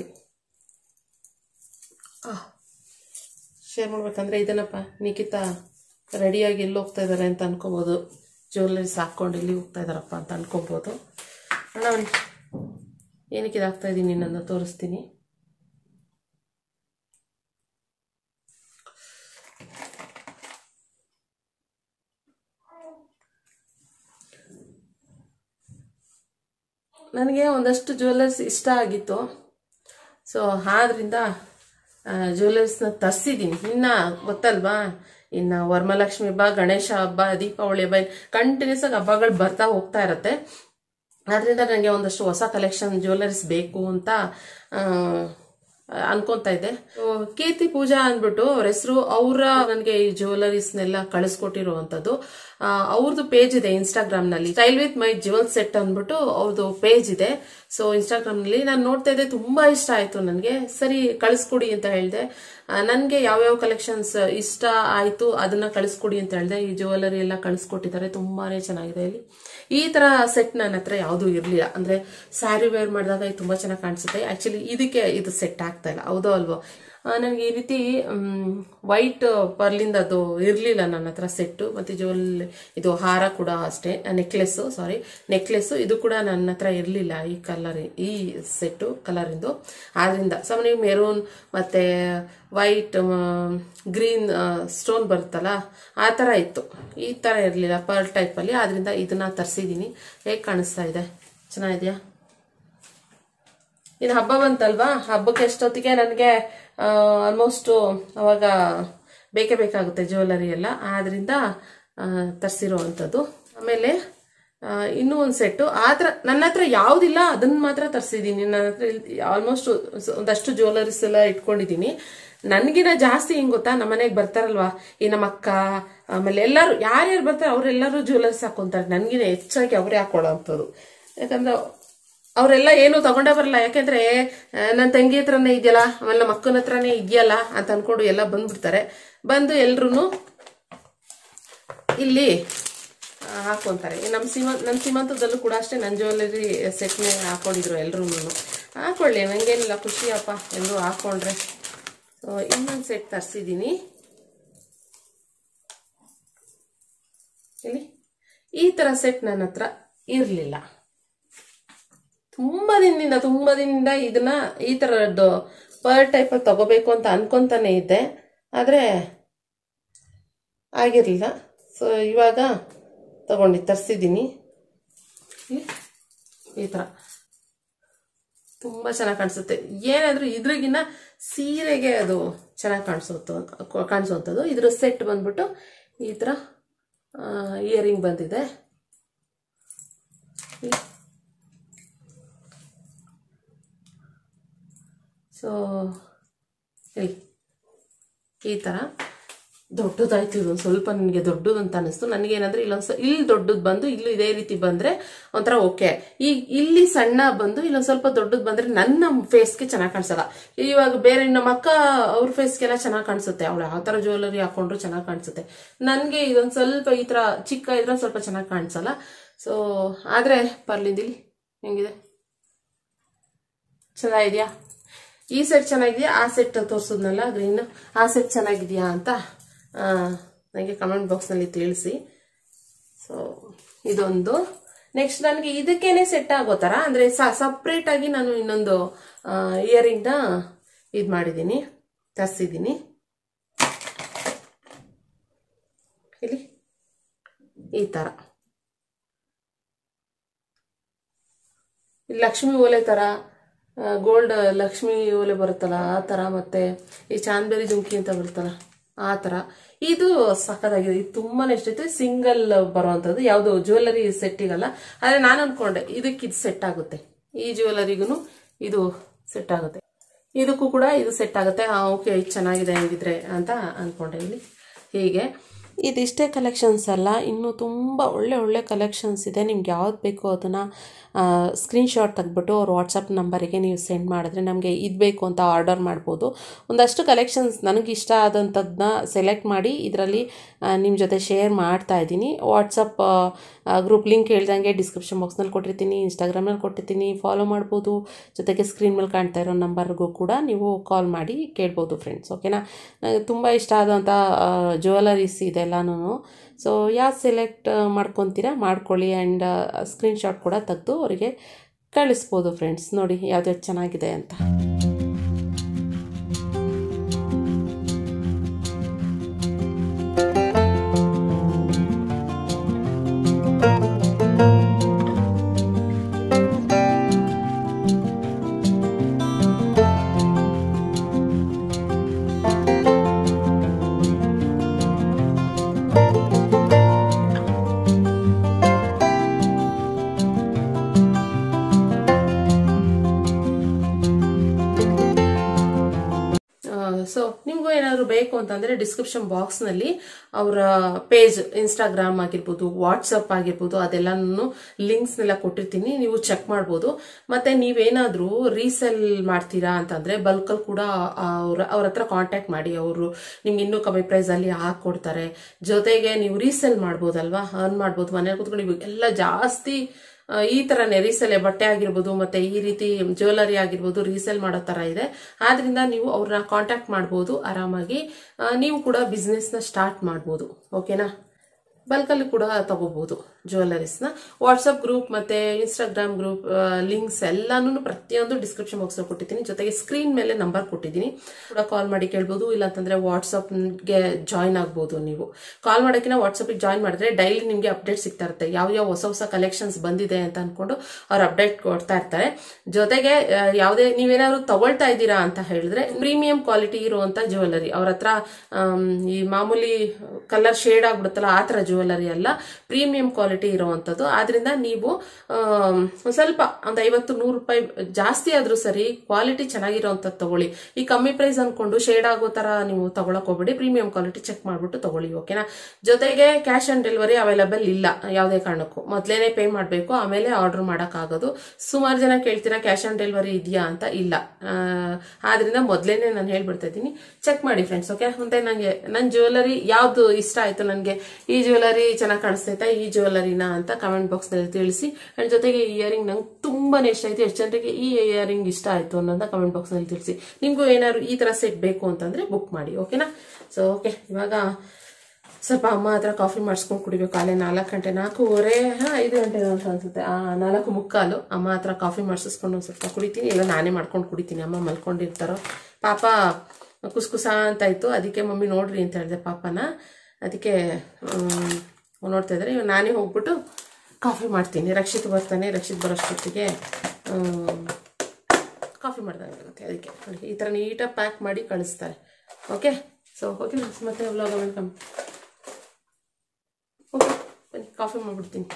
ಶೇರ್ ಮಾಡ್ಬೇಕಂದ್ರೆ ಇದನ್ನಪ್ಪ ನಿಖಿತಾ ರೆಡಿಯಾಗಿ ಎಲ್ಲಿ ಹೋಗ್ತಾ ಇದ್ದಾರೆ ಅಂತ ಅನ್ಕೋಬೋದು ಜ್ಯುವೆಲರೀಸ್ ಹಾಕ್ಕೊಂಡು ಎಲ್ಲಿ ಹೋಗ್ತಾ ಇದ್ದಾರಪ್ಪ ಅಂತ ಅನ್ಕೋಬೋದು ಅಣ್ಣ ಒಂದ್- ಏನಕ್ಕೆ ಇದಾಗ್ತಾ ಇದ್ದೀನಿ ನನ್ನ ತೋರಿಸ್ತೀನಿ ನನಗೆ ಒಂದಷ್ಟು ಜ್ಯುವೆಲರ್ಸ್ ಇಷ್ಟ ಆಗಿತ್ತು ಸೊ ಆದ್ರಿಂದ ಜ್ಯುವೆಲರ್ಸ್ನ ತರಿಸಿದ್ದೀನಿ ಇನ್ನು ಗೊತ್ತಲ್ವಾ ಇನ್ನು ವರಮಹಾಲಕ್ಷ್ಮಿ ಹಬ್ಬ ಗಣೇಶ ಹಬ್ಬ ದೀಪಾವಳಿ ಹಬ್ಬ ಕಂಟಿನ್ಯೂಸ್ ಆಗಿ ಹಬ್ಬಗಳು ಬರ್ತಾ ಹೋಗ್ತಾ ಇರತ್ತೆ ಆದ್ರಿಂದ ನನಗೆ ಒಂದಷ್ಟು ಹೊಸ ಕಲೆಕ್ಷನ್ ಜ್ಯುವೆಲರೀಸ್ ಬೇಕು ಅಂತ ಆ, ಅನ್ಕೊಂತಾ ಇದ್ದೆ So, ಕೀರ್ತಿ ಪೂಜಾ ಅಂದ್ಬಿಟ್ಟು ಅವ್ರ ಹೆಸರು ಅವರ ನನಗೆ ಈ ಜ್ಯುವೆಲರೀಸ್ನೆಲ್ಲ ಕಳಿಸ್ಕೊಟ್ಟಿರುವಂತದ್ದು ಅವ್ರದ್ದು ಪೇಜ್ ಇದೆ ಇನ್ಸ್ಟಾಗ್ರಾಮ್ ನಲ್ಲಿ style with my jewel set ಅಂದ್ಬಿಟ್ಟು ಅವ್ರದ್ದು ಪೇಜ್ ಇದೆ ಸೊ ಇನ್ಸ್ಟಾಗ್ರಾಮ್ ನಲ್ಲಿ ನಾನು ನೋಡ್ತಾ ಇದ್ದೆ ತುಂಬಾ ಇಷ್ಟ ಆಯ್ತು ನನಗೆ ಸರಿ ಕಳಿಸ್ಕೊಡಿ ಅಂತ ಹೇಳಿದೆ ನನಗೆ ಯಾವ್ಯಾವ ಕಲೆಕ್ಷನ್ಸ್ ಇಷ್ಟ ಆಯ್ತು ಅದನ್ನ ಕಳಿಸ್ಕೊಡಿ ಅಂತ ಹೇಳಿದೆ ಈ ಜ್ಯುವೆಲರಿ ಎಲ್ಲ ಕಳಿಸ್ಕೊಟ್ಟಿದ್ದಾರೆ ತುಂಬಾನೇ ಚೆನ್ನಾಗಿದೆ ಇಲ್ಲಿ ಈ ತರ ಸೆಟ್ ನನ್ನ ಹತ್ರ ಯಾವುದು ಇರಲಿಲ್ಲ ಅಂದ್ರೆ ಸ್ಯಾರಿ ವೇರ್ ಮಾಡಿದಾಗ ಇದು ತುಂಬಾ ಚೆನ್ನಾಗಿ ಕಾಣಿಸುತ್ತೆ ಆಕ್ಚುಲಿ ಇದಕ್ಕೆ ಇದು ಸೆಟ್ ಆಗ್ತಾ ಇಲ್ಲ ಹೌದೋ ಅಲ್ವೋ ನನಗೆ ಈ ರೀತಿ ವೈಟ್ ಪರ್ಲಿಂದ ಅದು ಇರಲಿಲ್ಲ ನನ್ನ ಹತ್ರ ಸೆಟ್ಟು ಮತ್ತು ಜುವೆಲ್ ಇದು ಹಾರ ಕೂಡ ಅಷ್ಟೇ ನೆಕ್ಲೆಸ್ಸು ಸಾರಿ ನೆಕ್ಲೆಸ್ಸು ಇದು ಕೂಡ ನನ್ನ ಹತ್ರ ಇರಲಿಲ್ಲ ಈ ಕಲರ್ ಈ ಸೆಟ್ಟು ಕಲರಿಂದು ಆದ್ರಿಂದ ಸಾಮಾನ್ಯ ಮೆರೂನ್ ಮತ್ತು ವೈಟ್ ಗ್ರೀನ್ ಸ್ಟೋನ್ ಬರುತ್ತಲ್ಲ ಆ ಥರ ಇತ್ತು ಈ ಥರ ಇರಲಿಲ್ಲ ಪರ್ ಟೈಪಲ್ಲಿ ಆದ್ರಿಂದ ಇದನ್ನ ತರಿಸಿದ್ದೀನಿ ಹೇಗೆ ಕಾಣಿಸ್ತಾ ಇದೆ ಚೆನ್ನಾಗಿದೆಯಾ ಇನ್ನು ಹಬ್ಬ ಬಂತಲ್ವಾ ಹಬ್ಬಕ್ಕೆ ಎಷ್ಟೊತ್ತಿಗೆ ನನಗೆ ಆಲ್ಮೋಸ್ಟ್ ಅವಾಗ ಬೇಕೇ ಬೇಕಾಗುತ್ತೆ ಜ್ಯುವೆಲರಿ ಎಲ್ಲ ಆದ್ರಿಂದ ತರಿಸಿರೋ ಅಂಥದ್ದು ಆಮೇಲೆ ಆ, ಇನ್ನೂ ಒಂದು ಸೆಟ್ಟು ಆ ಥರ ನನ್ನ ಹತ್ರ ಯಾವುದಿಲ್ಲ ಅದನ್ನ ಮಾತ್ರ ತರಿಸಿದ್ದೀನಿ ನನ್ನ ಹತ್ರ ಆಲ್ಮೋಸ್ಟ್ ಒಂದಷ್ಟು ಜ್ಯುವೆಲರೀಸ್ ಎಲ್ಲ ಇಟ್ಕೊಂಡಿದ್ದೀನಿ ನನಗಿನ ಜಾಸ್ತಿ ಹೆಂಗ್ ಗೊತ್ತಾ ನಮ್ಮ ಮನೆಗೆ ಬರ್ತಾರಲ್ವಾ ಈ ನಮ್ಮ ಅಕ್ಕ ಆಮೇಲೆ ಎಲ್ಲರೂ ಯಾರ್ಯಾರು ಬರ್ತಾರೆ ಅವರೆಲ್ಲರೂ ಜ್ಯುವೆಲರ್ಸ್ ಹಾಕೊಂತಾರೆ ನನಗಿನ ಹೆಚ್ಚಾಗಿ ಅವರೇ ಹಾಕೊಳ್ಳೋ ಅಂಥದ್ದು ಯಾಕಂದ್ರೆ ಅವರೆಲ್ಲ ಏನು ತಗೊಂಡೇ ಬರಲ್ಲ ಯಾಕೆಂದ್ರೆ ನನ್ನ ತಂಗಿ ಹತ್ರನೇ ಇದೆಯಲ್ಲ ಆಮೇಲೆ ನಮ್ಮ ಅಕ್ಕನ ಹತ್ರನೇ ಇದೆಯಲ್ಲ ಅಂತ ಅನ್ಕೊಂಡು ಎಲ್ಲ ಬಂದ್ಬಿಡ್ತಾರೆ ಬಂದು ಎಲ್ರು ಇಲ್ಲಿ ಆ, ಹಾಕೊಂತಾರೆ ಈ ನಮ್ಮ ಸೀಮ ನನ್ನ ಸೀಮಂತದಲ್ಲೂ ಕೂಡ ಅಷ್ಟೇ ನನ್ನ ಜ್ಯುವೆಲರಿ ಸೆಟ್ನೇ ಹಾಕೊಂಡಿದ್ರು ಎಲ್ರೂ ಹಾಕೊಳ್ಳಿ ನಂಗೇನಿಲ್ಲ ಖುಷಿಯಪ್ಪ ಎಲ್ಲರೂ ಹಾಕೊಂಡ್ರೆ ಸೊ ಇನ್ನೊಂದು ಸೆಟ್ ತರಿಸಿದ್ದೀನಿ ಇಲ್ಲಿ ಈ ಥರ ಸೆಟ್ ನನ್ನ ಹತ್ರ ಇರಲಿಲ್ಲ ತುಂಬಾ ದಿನದಿಂದ ತುಂಬಾ ದಿನದಿಂದ ಇದನ್ನ ಈ ತರದ್ದು ಪರ್ ಟೈಪ್ ತಗೋಬೇಕು ಅಂತ ಅನ್ಕೊಂತಾನೆ ಇದ್ದೆ ಆದ್ರೆ ಆಗಿರ್ಲಿಲ್ಲ ಸೊ ಇವಾಗ ತಗೊಂಡು ತರಿಸಿದ್ದೀನಿ ಈ ಥರ ತುಂಬ ಚೆನ್ನಾಗಿ ಕಾಣಿಸುತ್ತೆ ಏನಾದರೂ ಇದ್ರಿಗಿನ್ನ ಸೀರೆಗೆ ಅದು ಚೆನ್ನಾಗಿ ಕಾಣಿಸುತ್ತ ಕಾಣಿಸುವಂಥದ್ದು ಇದ್ರ ಸೆಟ್ ಬಂದ್ಬಿಟ್ಟು ಈ ಥರ ಇಯರಿಂಗ್ ಬಂದಿದೆ ಸೊ ಹೇಳಿ ಈ ಥರ ದೊಡ್ಡದಾಯ್ತು ಇದು ಒಂದ್ ಸ್ವಲ್ಪ ನನಗೆ ದೊಡ್ಡದು ಅಂತ ಅನಿಸ್ತು ನನಗೇನಂದ್ರೆ ಇಲ್ಲೊಂದು ಸ ಇಲ್ಲಿ ದೊಡ್ಡದು ಬಂದು ಇಲ್ಲೂ ಇದೇ ರೀತಿ ಬಂದ್ರೆ ಒಂಥರ ಓಕೆ ಈ ಇಲ್ಲಿ ಸಣ್ಣ ಬಂದು ಇಲ್ಲೊಂದು ಸ್ವಲ್ಪ ದೊಡ್ಡದು ಬಂದ್ರೆ ನನ್ನ ಫೇಸ್ಗೆ ಚೆನ್ನಾಗಿ ಕಾಣಿಸಲ್ಲ ಇವಾಗ ಬೇರೆ ನಮ್ಮ ಅಕ್ಕ ಅವ್ರ ಫೇಸ್ಗೆಲ್ಲ ಚೆನ್ನಾಗಿ ಕಾಣಿಸುತ್ತೆ ಅವಳು ಯಾವ ಥರ ಜ್ಯುವೆಲರಿ ಹಾಕೊಂಡ್ರು ಚೆನ್ನಾಗಿ ಕಾಣಿಸುತ್ತೆ ನನಗೆ ಇದೊಂದು ಸ್ವಲ್ಪ ಈ ಥರ ಚಿಕ್ಕ ಇದ್ರೆ ಸ್ವಲ್ಪ ಚೆನ್ನಾಗಿ ಕಾಣಿಸಲ್ಲ ಸೊ ಆದರೆ ಪರ್ಲಿಂದಿಲ್ಲಿ ಹೆಂಗಿದೆ ಚೆನ್ನಾಗಿದೆಯಾ ಈ ಸೆಟ್ ಚೆನ್ನಾಗಿದೆಯಾ ಆ ಸೆಟ್ ತೋರಿಸಿದ್ನಲ್ಲ ಗ್ರೀನ್ ಆ ಸೆಟ್ ಚೆನ್ನಾಗಿದೆಯಾ ಅಂತ ನನಗೆ ಕಮೆಂಟ್ ಬಾಕ್ಸ್ನಲ್ಲಿ ತಿಳಿಸಿ ಸೊ ಇದೊಂದು ನೆಕ್ಸ್ಟ್ ನನಗೆ ಇದಕ್ಕೇನೆ ಸೆಟ್ ಆಗೋ ಥರ ಅಂದರೆ ಸಪ್ರೇಟ್ ಆಗಿ ನಾನು ಇನ್ನೊಂದು ಇಯರಿಂಗ್ನ ಇದು ಮಾಡಿದ್ದೀನಿ ತರಿಸಿದ್ದೀನಿ ಇಲ್ಲಿ ಈ ಥರ ಈ ಲಕ್ಷ್ಮಿ ಓಲೆ ಥರ ಗೋಲ್ಡ್ ಲಕ್ಷ್ಮಿ ಓಲೆ ಬರುತ್ತಲ್ಲ ಆ ಥರ ಮತ್ತೆ ಈ ಚಾಂದ್ಬೇರಿ ಜುಮ್ಕಿ ಅಂತ ಬರುತ್ತಲ್ಲ ಆ ಥರ ಇದು ಸಖತ್ತಾಗಿದೆ ಇದು ತುಂಬಾನೇ ಇಷ್ಟ ಐತೆ ಸಿಂಗಲ್ ಬರುವಂಥದ್ದು ಯಾವುದು ಜ್ಯುವೆಲರಿ ಸೆಟ್ಟಿಗಲ್ಲ ಆದರೆ ನಾನು ಅನ್ಕೊಂಡೆ ಇದಕ್ಕೆ ಇದು ಸೆಟ್ ಆಗುತ್ತೆ ಈ ಜ್ಯುವೆಲರಿಗೂ ಇದು ಸೆಟ್ ಆಗುತ್ತೆ ಇದಕ್ಕೂ ಕೂಡ ಇದು ಸೆಟ್ ಆಗುತ್ತೆ ಹಾಂ ಓಕೆ ಇದು ಚೆನ್ನಾಗಿದೆ ಹಂಗಿದ್ರೆ ಅಂತ ಅಂದ್ಕೊಂಡೆ ಇಲ್ಲಿ ಹೀಗೆ ಇದಿಷ್ಟೇ ಕಲೆಕ್ಷನ್ಸ್ ಅಲ್ಲ ಇನ್ನೂ ತುಂಬ ಒಳ್ಳೆ ಒಳ್ಳೆ ಕಲೆಕ್ಷನ್ಸ್ ಇದೆ ನಿಮ್ಗೆ ಯಾವ್ದು ಬೇಕೋ ಅದನ್ನು ಸ್ಕ್ರೀನ್ಶಾಟ್ ತೆಗೆದ್ಬಿಟ್ಟು ಅವ್ರ ವಾಟ್ಸಪ್ ನಂಬರಿಗೆ ನೀವು ಸೆಂಡ್ ಮಾಡಿದ್ರೆ ನಮಗೆ ಇದು ಬೇಕು ಅಂತ ಆರ್ಡರ್ ಮಾಡ್ಬೋದು ಒಂದಷ್ಟು ಕಲೆಕ್ಷನ್ಸ್ ನನಗೆ ಇಷ್ಟ ಆದಂಥದ್ದನ್ನ ಸೆಲೆಕ್ಟ್ ಮಾಡಿ ಇದರಲ್ಲಿ ನಿಮ್ಮ ಜೊತೆ ಶೇರ್ ಮಾಡ್ತಾ ಇದ್ದೀನಿ ವಾಟ್ಸಪ್ ಗ್ರೂಪ್ ಲಿಂಕ್ ಹೇಳ್ದಂಗೆ ಡಿಸ್ಕ್ರಿಪ್ಷನ್ ಬಾಕ್ಸ್ನಲ್ಲಿ ಕೊಟ್ಟಿರ್ತೀನಿ ಇನ್ಸ್ಟಾಗ್ರಾಮ್ನಲ್ಲಿ ಕೊಟ್ಟಿರ್ತೀನಿ ಫಾಲೋ ಮಾಡ್ಬೋದು ಜೊತೆಗೆ ಸ್ಕ್ರೀನ್ ಮೇಲೆ ಕಾಣ್ತಾ ಇರೋ ನಂಬರ್ಗೂ ಕೂಡ ನೀವು ಕಾಲ್ ಮಾಡಿ ಕೇಳ್ಬೋದು ಫ್ರೆಂಡ್ಸ್ ಓಕೆನಾ ನನಗೆ ತುಂಬ ಇಷ್ಟ ಆದಂಥ ಜ್ಯುವೆಲರೀಸ್ ಇದೆಲ್ಲನೂ ಸೊ ಯಾವ್ದು ಸೆಲೆಕ್ಟ್ ಮಾಡ್ಕೊತೀರಾ ಮಾಡ್ಕೊಳ್ಳಿ ಆ್ಯಂಡ್ ಸ್ಕ್ರೀನ್ಶಾಟ್ ಕೂಡ ತೆಗೆದು ಅವರಿಗೆ ಕಳಿಸ್ಬೋದು ಫ್ರೆಂಡ್ಸ್ ನೋಡಿ ಯಾವ್ದು ಚೆನ್ನಾಗಿದೆ ಅಂತ ನಿಮಗೂ ಏನಾದ್ರು ಬೇಕು ಅಂತಂದ್ರೆ ಡಿಸ್ಕ್ರಿಪ್ಷನ್ ಬಾಕ್ಸ್ ನಲ್ಲಿ ಅವರ ಪೇಜ್ ಇನ್ಸ್ಟಾಗ್ರಾಮ್ ಆಗಿರ್ಬೋದು ವಾಟ್ಸಪ್ ಆಗಿರ್ಬೋದು ಅದೆಲ್ಲಾನು ಲಿಂಕ್ಸ್ ನೆಲ್ಲ ಕೊಟ್ಟಿರ್ತೀನಿ ನೀವು ಚೆಕ್ ಮಾಡ್ಬೋದು ಮತ್ತೆ ನೀವೇನಾದ್ರೂ ರೀಸೆಲ್ ಮಾಡ್ತೀರಾ ಅಂತಂದ್ರೆ ಬಲ್ಕಲ್ ಕೂಡ ಅವ್ರ ಅವ್ರ ಹತ್ರ ಕಾಂಟ್ಯಾಕ್ಟ್ ಮಾಡಿ ಅವರು ನಿಮ್ಗೆ ಇನ್ನೂ ಕಮ್ಮಿ ಪ್ರೈಸ್ ಅಲ್ಲಿ ಹಾಕೊಡ್ತಾರೆ ಜೊತೆಗೆ ನೀವು ರೀಸೆಲ್ ಮಾಡ್ಬೋದಲ್ವಾ ಅರ್ನ್ ಮಾಡ್ಬೋದು ಮನೇಲಿ ಕೂತ್ಕೊಂಡು ನೀವು ಎಲ್ಲ ಜಾಸ್ತಿ ಆ, ಈ ತರನೇ ರೀಸೆಲ್ ಬಟ್ಟೆ ಆಗಿರ್ಬೋದು ಮತ್ತೆ ಈ ರೀತಿ ಜ್ಯುವೆಲರಿ ಆಗಿರ್ಬೋದು ರೀಸೆಲ್ ಮಾಡೋ ತರ ಇದೆ ಆದ್ರಿಂದ ನೀವು ಅವ್ರನ್ನ ಕಾಂಟ್ಯಾಕ್ಟ್ ಮಾಡ್ಬೋದು ಆರಾಮಾಗಿ ಆ, ನೀವು ಕೂಡ ಬಿಸ್ನೆಸ್ ನ ಸ್ಟಾರ್ಟ್ ಮಾಡ್ಬೋದು ಓಕೆನಾ ಬಲ್ಕಲ್ಲಿ ಕೂಡ ತಗೋಬಹುದು ಜ್ಯುವೆಲರೀಸ್ನ ವಾಟ್ಸಪ್ ಗ್ರೂಪ್ ಮತ್ತೆ ಇನ್ಸ್ಟಾಗ್ರಾಮ್ ಗ್ರೂಪ್ ಲಿಂಕ್ಸ್ ಎಲ್ಲಾನು ಪ್ರತಿಯೊಂದು ಡಿಸ್ಕ್ರಿಪ್ಷನ್ ಬಾಕ್ಸ್ ಕೊಟ್ಟಿದ್ದೀನಿ ಜೊತೆಗೆ ಸ್ಕ್ರೀನ್ ಮೇಲೆ ನಂಬರ್ ಕೊಟ್ಟಿದ್ದೀನಿ ಕೂಡ ಕಾಲ್ ಮಾಡಿ ಕೇಳ್ಬೋದು ಇಲ್ಲ ಅಂತಂದ್ರೆ ವಾಟ್ಸಪ್ಗೆ ಜಾಯ್ನ್ ಆಗ್ಬೋದು ನೀವು ಕಾಲ್ ಮಾಡೋಕ್ಕಿಂತ ವಾಟ್ಸಪ್ಗೆ ಜಾಯ್ನ್ ಮಾಡಿದ್ರೆ ಡೈಲಿ ನಿಮಗೆ ಅಪ್ಡೇಟ್ ಸಿಗ್ತಾ ಇರುತ್ತೆ ಯಾವ ಯಾವ ಹೊಸ ಹೊಸ ಕಲೆಕ್ಷನ್ಸ್ ಬಂದಿದೆ ಅಂತ ಅನ್ಕೊಂಡು ಅವ್ರು ಅಪ್ಡೇಟ್ ಕೊಡ್ತಾ ಇರ್ತಾರೆ ಜೊತೆಗೆ ಆ, ಯಾವುದೇ ನೀವೇನಾದ್ರು ತಗೊಳ್ತಾ ಇದ್ದೀರಾ ಅಂತ ಹೇಳಿದ್ರೆ ಪ್ರೀಮಿಯಂ ಕ್ವಾಲಿಟಿ ಇರುವಂತ ಜ್ಯುವೆಲರಿ ಅವ್ರ ಹತ್ರ ಆಮ್, ಈ ಮಾಮೂಲಿ ಕಲರ್ ಶೇಡ್ ಆಗ್ಬಿಡುತ್ತಲ್ಲ ಆ ತರ ಜ್ಯುವೆಲರಿ ಅಲ್ಲ ಪ್ರೀಮಿಯಂ ಕ್ವಾಲಿಟಿ ಇರುವಂತದ್ದು ಆದ್ರಿಂದ ನೀವು ಆಮ್, ಒಂದ್ ಸ್ವಲ್ಪ ಒಂದ್ ಐವತ್ತು ನೂರು ರೂಪಾಯಿ ಜಾಸ್ತಿ ಆದ್ರೂ ಸರಿ ಕ್ವಾಲಿಟಿ ಚೆನ್ನಾಗಿರೋಂಥದ್ದು ತಗೊಳ್ಳಿ ಈ ಕಮ್ಮಿ ಪ್ರೈಸ್ ಅನ್ಕೊಂಡು ಶೇಡ್ ಆಗೋ ತರ ನೀವು ತಗೊಳಕ್ ಹೋಗ್ಬೇಡಿ ಪ್ರೀಮಿಯಂ ಕ್ವಾಲಿಟಿ ಚೆಕ್ ಮಾಡ್ಬಿಟ್ಟು ತಗೊಳ್ಳಿ ಓಕೆನಾ ಜೊತೆಗೆ ಕ್ಯಾಶ್ ಆನ್ ಡೆಲಿವರಿ ಅವೈಲಬಲ್ ಇಲ್ಲ ಯಾವುದೇ ಕಾರಣಕ್ಕೂ ಮೊದ್ಲೇನೆ ಪೇ ಮಾಡಬೇಕು ಆಮೇಲೆ ಆರ್ಡರ್ ಮಾಡೋಕ್ಕಾಗೋದು ಸುಮಾರು ಜನ ಕೇಳ್ತೀರಾ ಕ್ಯಾಶ್ ಆನ್ ಡೆಲಿವರಿ ಇದೆಯಾ ಅಂತ ಇಲ್ಲ ಆ, ಆದ್ರಿಂದ ಮೊದ್ಲೇನೆ ನಾನು ಹೇಳ್ಬಿಡ್ತಾ ಇದ್ದೀನಿ ಚೆಕ್ ಮಾಡಿ ಫ್ರೆಂಡ್ಸ್ ಓಕೆ ಮತ್ತೆ ನನಗೆ ನನ್ನ ಜ್ಯುವೆಲರಿ ಯಾವ್ದು ಇಷ್ಟ ಆಯ್ತು ನನಗೆ ಈ ಜ್ಯುವೆಲರಿ ಚೆನ್ನಾಗಿ ಕಾಣಿಸ್ತೈತಾ ಈ ಜ್ಯುವೆಲರಿನ ಅಂತ ಕಮೆಂಟ್ ಬಾಕ್ಸ್ ನಲ್ಲಿ ತಿಳಿಸಿ ಅಂಡ್ ಜೊತೆಗೆ ಇಯರಿಂಗ್ ನಂಗೆ ತುಂಬಾನೇ ಇಷ್ಟ ಆಯ್ತು ಎಷ್ಟು ಜನರಿಗೆ ಈ ಇಯರಿಂಗ್ ಇಷ್ಟ ಆಯ್ತು ಅನ್ನೋದನ್ನ ಕಮೆಂಟ್ ಬಾಕ್ಸ್ ನಲ್ಲಿ ತಿಳಿಸಿ ನಿಮ್ಗೂ ಏನಾದ್ರು ಈ ತರ ಸೆಟ್ ಬೇಕು ಅಂತಂದ್ರೆ ಬುಕ್ ಮಾಡಿ ಓಕೆನಾ ಸೊ ಓಕೆ ಇವಾಗ ಸ್ವಲ್ಪ ಅಮ್ಮ ಹತ್ರ ಕಾಫಿ ಮಾಡಿಸ್ಕೊಂಡು ಕುಡಿಬೇಕು ಅಲ್ಲೇ ನಾಲ್ಕು ಗಂಟೆ ನಾಲ್ಕೂವರೆ ಹಾ ಐದು ಗಂಟೆ ಅಂತ ಅನ್ಸುತ್ತೆ ಆ ನಾಲ್ಕು ಮುಕ್ಕಾಲು ಅಮ್ಮ ಹತ್ರ ಕಾಫಿ ಮಾಡಿಸ್ಕೊಂಡು ಒಂದು ಸ್ವಲ್ಪ ಕುಡಿತೀನಿ ಇಲ್ಲ ನಾನೇ ಮಾಡ್ಕೊಂಡು ಕುಡಿತೀನಿ ಅಮ್ಮ ಮಲ್ಕೊಂಡಿರ್ತಾರೋ ಪಾಪ ಕುಸ್ಕುಸ ಅಂತ ಇತ್ತು ಅದಕ್ಕೆ ಮಮ್ಮಿ ನೋಡ್ರಿ ಅಂತ ಹೇಳಿದೆ ಪಾಪನ ಅದಕ್ಕೆ ಮ್, ನೋಡ್ತಾ ಇದ್ದಾರೆ ಇವಾಗ ನಾನೇ ಹೋಗ್ಬಿಟ್ಟು ಕಾಫಿ ಮಾಡ್ತೀನಿ ರಕ್ಷಿತ್ ಬರ್ತಾನೆ ರಕ್ಷಿತ್ ಬರೋಷ್ಟೊತ್ತಿಗೆ ಮ್, ಕಾಫಿ ಮಾಡ್ದಂಗಾಗುತ್ತೆ ಅದಕ್ಕೆ ನೋಡಿ ಈ ಥರ ನೀಟಾಗಿ ಪ್ಯಾಕ್ ಮಾಡಿ ಕಳಿಸ್ತಾರೆ ಓಕೆ ಸೊ ಓಕೆ ಮತ್ತೆ ವ್ಲಾಗ ವೆಲ್ಕಮ್ ಓಕೆ ಬನ್ನಿ ಕಾಫಿ ಮಾಡ್ಬಿಡ್ತೀನಿ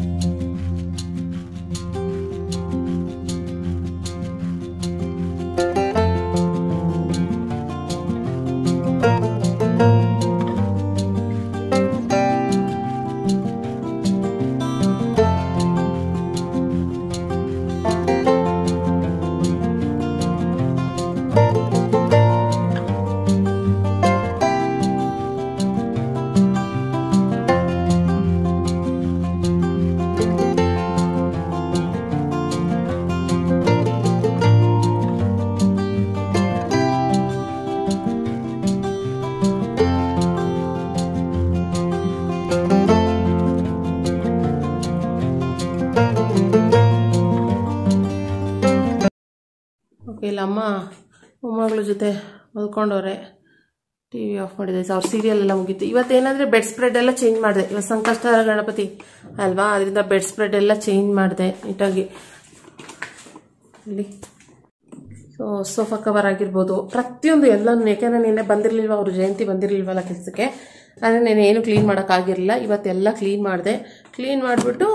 ಓಕೆ ಇಲ್ಲ ಅಮ್ಮ ಮೊಮ್ಮಗಳ ಜೊತೆ ಮಲ್ಕೊಂಡವ್ರೆ ಟಿ ವಿ ಆಫ್ ಮಾಡಿದೆ ಅವ್ರ ಸೀರಿಯಲ್ ಎಲ್ಲ ಮುಗೀತು ಇವತ್ತೇನಂದ್ರೆ ಬೆಡ್ ಸ್ಪ್ರೆಡ್ ಎಲ್ಲ ಚೇಂಜ್ ಮಾಡಿದೆ ಇವತ್ತು ಸಂಕಷ್ಟಹರ ಗಣಪತಿ ಅಲ್ವಾ ಅದರಿಂದ ಬೆಡ್ ಸ್ಪ್ರೆಡ್ ಎಲ್ಲ ಚೇಂಜ್ ಮಾಡಿದೆ ನೀಟಾಗಿ ಇಲ್ಲಿ ಸೊ ಸೋಫಾ ಕವರ್ ಆಗಿರ್ಬೋದು ಪ್ರತಿಯೊಂದು ಎಲ್ಲನೂ ಯಾಕೆಂದ್ರೆ ನಿನ್ನೆ ಬಂದಿರಲಿಲ್ವ ಅವ್ರ ಜಯಂತಿ ಬಂದಿರಲಿಲ್ವಲ್ಲ ಕೆಲಸಕ್ಕೆ ಆದರೆ ನಾನು ಏನು ಕ್ಲೀನ್ ಮಾಡೋಕ್ಕಾಗಿರಲಿಲ್ಲ ಇವತ್ತೆಲ್ಲ ಕ್ಲೀನ್ ಮಾಡಿದೆ ಕ್ಲೀನ್ ಮಾಡಿಬಿಟ್ಟು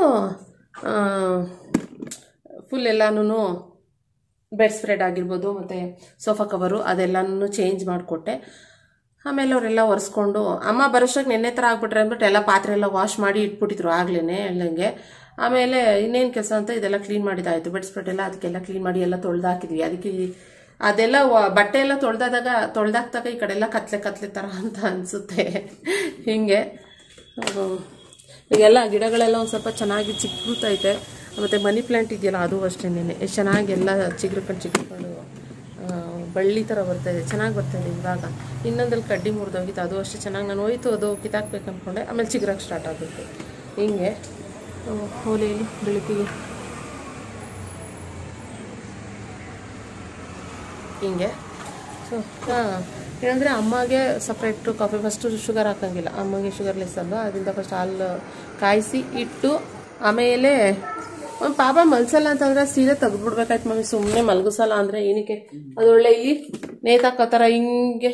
ಫುಲ್ ಎಲ್ಲನೂ ಬೆಡ್ ಸ್ಪ್ರೆಡ್ ಆಗಿರ್ಬೋದು ಮತ್ತು ಸೋಫಾ ಕವರು ಅದೆಲ್ಲನೂ ಚೇಂಜ್ ಮಾಡಿಕೊಟ್ಟೆ ಆಮೇಲೆ ಅವರೆಲ್ಲ ಒರೆಸ್ಕೊಂಡು ಅಮ್ಮ ಬರೋಷ್ಟಾಗ ನೆನ್ನೆ ಥರ ಆಗ್ಬಿಟ್ರೆ ಅಂದ್ಬಿಟ್ಟು ಎಲ್ಲ ಪಾತ್ರೆ ಎಲ್ಲ ವಾಶ್ ಮಾಡಿ ಇಟ್ಬಿಟ್ಟಿದ್ರು ಆಗ್ಲೇ ಎಲ್ಲಂಗೆ ಆಮೇಲೆ ಇನ್ನೇನು ಕೆಲಸ ಅಂತ ಇದೆಲ್ಲ ಕ್ಲೀನ್ ಮಾಡಿದಾಯ್ತು ಬೆಡ್ ಸ್ಪ್ರೆಡ್ ಎಲ್ಲ ಅದಕ್ಕೆಲ್ಲ ಕ್ಲೀನ್ ಮಾಡಿ ಎಲ್ಲ ತೊಳ್ದಾಕಿದ್ವಿ ಅದಕ್ಕೆ ಈ- ಅದೆಲ್ಲ ವ- ಬಟ್ಟೆ ಎಲ್ಲ ತೊಳ್ದಾದಾಗ ತೊಳ್ದಾಕ್ದಾಗ ಈ ಕಡೆ ಎಲ್ಲ ಕತ್ಲೆ ಕತ್ಲೆ ಥರ ಅಂತ ಅನಿಸುತ್ತೆ ಹಿಂಗೆ ಹ್ಮ್. ಈಗೆಲ್ಲ ಗಿಡಗಳೆಲ್ಲ ಒಂದು ಸ್ವಲ್ಪ ಚೆನ್ನಾಗಿ ಚಿಗುರ್ತೈತೆ ಮತ್ತು ಮನಿ ಪ್ಲ್ಯಾಂಟ್ ಇದೆಯಲ್ಲ ಅದು ಅಷ್ಟೇನೆ ಎಷ್ಟು ಚೆನ್ನಾಗಿ ಎಲ್ಲ ಚಿಗುರ್ಕೊಂಡು ಚಿಗುರ್ಕೊಂಡು ಆ, ಬಳ್ಳಿ ಥರ ಬರ್ತಾಯಿದೆ ಚೆನ್ನಾಗಿ ಬರ್ತಾಯಿದೆ ಇವಾಗ ಇನ್ನೊಂದಲ್ಲಿ ಕಡ್ಡಿ ಮುರಿದೋಗಿತ್ತು ಅದು ಅಷ್ಟೇ ಚೆನ್ನಾಗಿ ನಾನು ಹೋಯ್ತು ಅದು ಕಿತ್ತಾಕ್ಬೇಕು ಅಂದ್ಕೊಂಡೆ ಆಮೇಲೆ ಚಿಗುರಕ್ಕೆ ಸ್ಟಾರ್ಟ್ ಆಗುತ್ತೆ ಹಿಂಗೆ ಆ, ಒಲೆಯಲ್ಲಿ ಬೆಳಕಿಗೆ ಹಿಂಗೆ ಸೊ ಹಾಂ ಏನಂದರೆ ಅಮ್ಮಗೆ ಸಪ್ರೇಟು ಕಾಫಿ ಫಸ್ಟು ಶುಗರ್ ಹಾಕಂಗಿಲ್ಲ ಅಮ್ಮಗೆ ಶುಗರ್ಲೆಸ್ ಅಲ್ವಾ ಅದರಿಂದ ಫಸ್ಟ್ ಹಾಲು ಕಾಯಿಸಿ ಇಟ್ಟು ಆಮೇಲೆ ಒಂದು ಪಾಪ ಮಲ್ಸಲ್ಲ ಅಂತಂದ್ರೆ ಸೀದಾ ತೆಗೆದ್ಬಿಡ್ಬೇಕಾಯ್ತು ಮಮ್ಮಿ ಸುಮ್ಮನೆ ಮಲಗಿಸಲ್ಲ ಅಂದರೆ ಏನಕ್ಕೆ ಅದು ಒಳ್ಳೆ ಇಲ್ಲಿ ನೇತಾಕೋತಾರ ಹಿಂಗೆ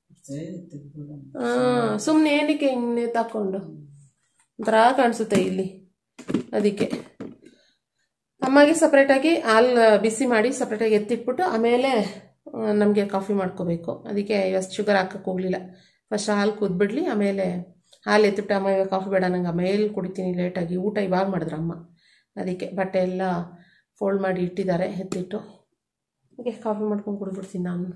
ಹಾಂ ಸುಮ್ಮನೆ ಏನಕ್ಕೆ ಹಿಂಗೆ ನೇತಾಕೊಂಡು ಒಂಥರ ಕಾಣಿಸುತ್ತೆ ಇಲ್ಲಿ ಅದಕ್ಕೆ ಅಮ್ಮಗೆ ಸಪ್ರೇಟಾಗಿ ಹಾಲು ಬಿಸಿ ಮಾಡಿ ಸಪ್ರೇಟಾಗಿ ಎತ್ತಿಟ್ಬಿಟ್ಟು ಆಮೇಲೆ ನಮಗೆ ಕಾಫಿ ಮಾಡ್ಕೋಬೇಕು ಅದಕ್ಕೆ ಇವತ್ತು ಶುಗರ್ ಹಾಕಕ್ಕೆ ಹೋಗಲಿಲ್ಲ ಫಸ್ಟ್ ಹಾಲು ಕುದ್ಬಿಡ್ಲಿ ಆಮೇಲೆ ಹಾಲು ಎತ್ತಿಬಿಟ್ಟು ಅಮ್ಮ ಇವಾಗ ಕಾಫಿ ಬೇಡ ನಂಗೆ ಆಮೇಲೆ ಕುಡಿತೀನಿ ಲೇಟಾಗಿ ಊಟ ಇವಾಗ ಮಾಡಿದ್ರು ಅಮ್ಮ ಅದಕ್ಕೆ ಬಟ್ಟೆ ಎಲ್ಲ ಫೋಲ್ಡ್ ಮಾಡಿ ಇಟ್ಟಿದ್ದಾರೆ ಎತ್ತಿಟ್ಟು ಓಕೆ ಕಾಫಿ ಮಾಡ್ಕೊಂಡು ಕುಡಿದ್ಬಿಡ್ತೀನಿ ನಾನು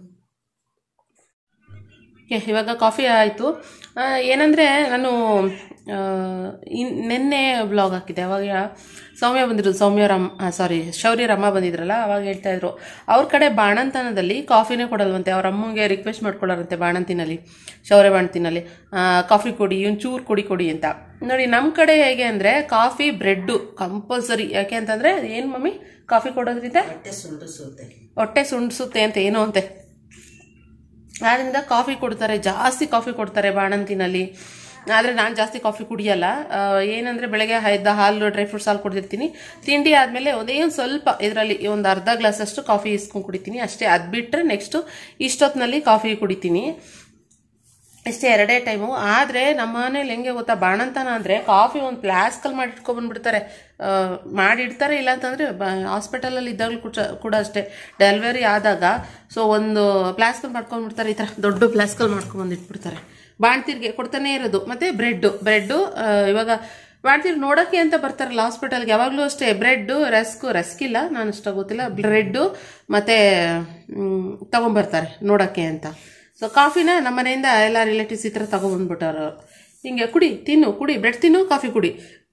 ಓಕೆ ಇವಾಗ ಕಾಫಿ ಆಯಿತು ಏನಂದರೆ ನಾನು ಆ, ಇನ್ ನಿನ್ನೆ ಬ್ಲಾಗ್ ಹಾಕಿದ್ದೆ ಅವಾಗ ಸೌಮ್ಯ ಬಂದಿದ್ರು ಸೌಮ್ಯರಮ್ಮ ಸಾರಿ ಶೌರ್ಯರಮ್ಮ ಬಂದಿದ್ರಲ್ಲ ಅವಾಗ ಹೇಳ್ತಾ ಇದ್ರು ಅವ್ರ ಕಡೆ ಬಾಣಂತನದಲ್ಲಿ ಕಾಫಿನೇ ಕೊಡಲ್ವಂತೆ ಅವ್ರ ಅಮ್ಮಂಗೆ ರಿಕ್ವೆಸ್ಟ್ ಮಾಡ್ಕೊಳ್ಳಾರಂತೆ ಬಾಣಂತಿನಲ್ಲಿ ಶೌರ್ಯ ಬಾಣಂತಿನಲ್ಲಿ ಆ, ಕಾಫಿ ಕೊಡಿ ಒಂಚೂರು ಕೊಡಿ ಕೊಡಿ ಅಂತ ನೋಡಿ ನಮ್ಮ ಕಡೆ ಹೇಗೆ ಅಂದರೆ ಕಾಫಿ ಬ್ರೆಡ್ಡು ಕಂಪಲ್ಸರಿ ಯಾಕೆ ಅಂತಂದರೆ ಏನು ಮಮ್ಮಿ ಕಾಫಿ ಕೊಡೋದ್ರಿಂದ ಹೊಟ್ಟೆ ಸುಂಡಿಸುತ್ತೆ ಹೊಟ್ಟೆ ಸುಂಡಿಸುತ್ತೆ ಅಂತ ಏನೋ ಅಂತೆ ಆದ್ದರಿಂದ ಕಾಫಿ ಕೊಡ್ತಾರೆ ಜಾಸ್ತಿ ಕಾಫಿ ಕೊಡ್ತಾರೆ ಬಾಣಂತಿನಲ್ಲಿ ಆದರೆ ನಾನು ಜಾಸ್ತಿ ಕಾಫಿ ಕುಡಿಯಲ್ಲ ಆ, ಏನಂದ್ರೆ ಬೆಳಗ್ಗೆ ಎದ್ದ ಹಾಲು ಡ್ರೈ ಫ್ರೂಟ್ಸ್ ಹಾಲು ಕುಡಿದಿರ್ತೀನಿ ತಿಂಡಿ ಆದಮೇಲೆ ಒಂದೇ ಒಂದು ಸ್ವಲ್ಪ ಇದರಲ್ಲಿ ಒಂದು ಅರ್ಧ ಗ್ಲಾಸ್ ಅಷ್ಟು ಕಾಫಿ ಇಸ್ಕೊಂಡು ಕುಡಿತೀನಿ ಅಷ್ಟೇ ಅದು ಬಿಟ್ಟರೆ ನೆಕ್ಸ್ಟು ಇಷ್ಟೊತ್ತಿನಲ್ಲಿ ಕಾಫಿ ಕುಡಿತೀನಿ ಇಷ್ಟೇ ಎರಡೇ ಟೈಮು ಆದರೆ ನಮ್ಮ ಮನೇಲಿ ಹೆಂಗೆ ಗೊತ್ತಾ ಬಾಣಂತನ ಅಂದರೆ ಕಾಫಿ ಒಂದು ಪ್ಲಾಸ್ಕಲ್ಲಿ ಮಾಡಿ ಇಟ್ಕೊಂಡ್ಬಂದ್ಬಿಡ್ತಾರೆ ಮಾಡಿಡ್ತಾರೆ ಇಲ್ಲ ಅಂತಂದರೆ ಹಾಸ್ಪಿಟಲಲ್ಲಿ ಇದ್ದಾಗಲೂ ಕೂಡ ಕೂಡ ಅಷ್ಟೇ ಡೆಲಿವರಿ ಆದಾಗ ಸೊ ಒಂದು ಪ್ಲಾಸ್ಕಲ್ ಮಾಡ್ಕೊಂಡ್ಬಿಡ್ತಾರೆ ಈ ಥರ ದೊಡ್ಡ ಪ್ಲಾಸ್ಕಲ್ ಮಾಡ್ಕೊಂಬಂದು ಇಟ್ಬಿಡ್ತಾರೆ ಬಾಣ್ತಿರ್ಗೆ ಕೊಡ್ತಾನೆ ಇರೋದು ಮತ್ತು ಬ್ರೆಡ್ಡು ಬ್ರೆಡ್ಡು ಇವಾಗ ಬಾಣ್ತಿರ್ ನೋಡೋಕ್ಕೆ ಅಂತ ಬರ್ತಾರಲ್ಲ ಹಾಸ್ಪಿಟಲ್ಗೆ ಯಾವಾಗಲೂ ಅಷ್ಟೇ ಬ್ರೆಡ್ಡು ರಸ್ಕು ರಸ್ಕ್ ಇಲ್ಲ ನಾನು ಅಷ್ಟು ಗೊತ್ತಿಲ್ಲ ಬ್ರೆಡ್ಡು ಮತ್ತು ತೊಗೊಂಬರ್ತಾರೆ ನೋಡೋಕ್ಕೆ ಅಂತ ಸೊ ಕಾಫಿನ ನಮ್ಮ ಮನೆಯಿಂದ ಎಲ್ಲ ರಿಲೇಟಿವ್ಸ್ ಈ ಥರ ತಗೊಬಂದ್ಬಿಟ್ಟವ್ರು ಹಿಂಗೆ ಕುಡಿ ತಿನ್ನು ಕುಡಿ ಬ್ರೆಡ್ ತಿನ್ನು ಕಾಫಿ ಕುಡಿ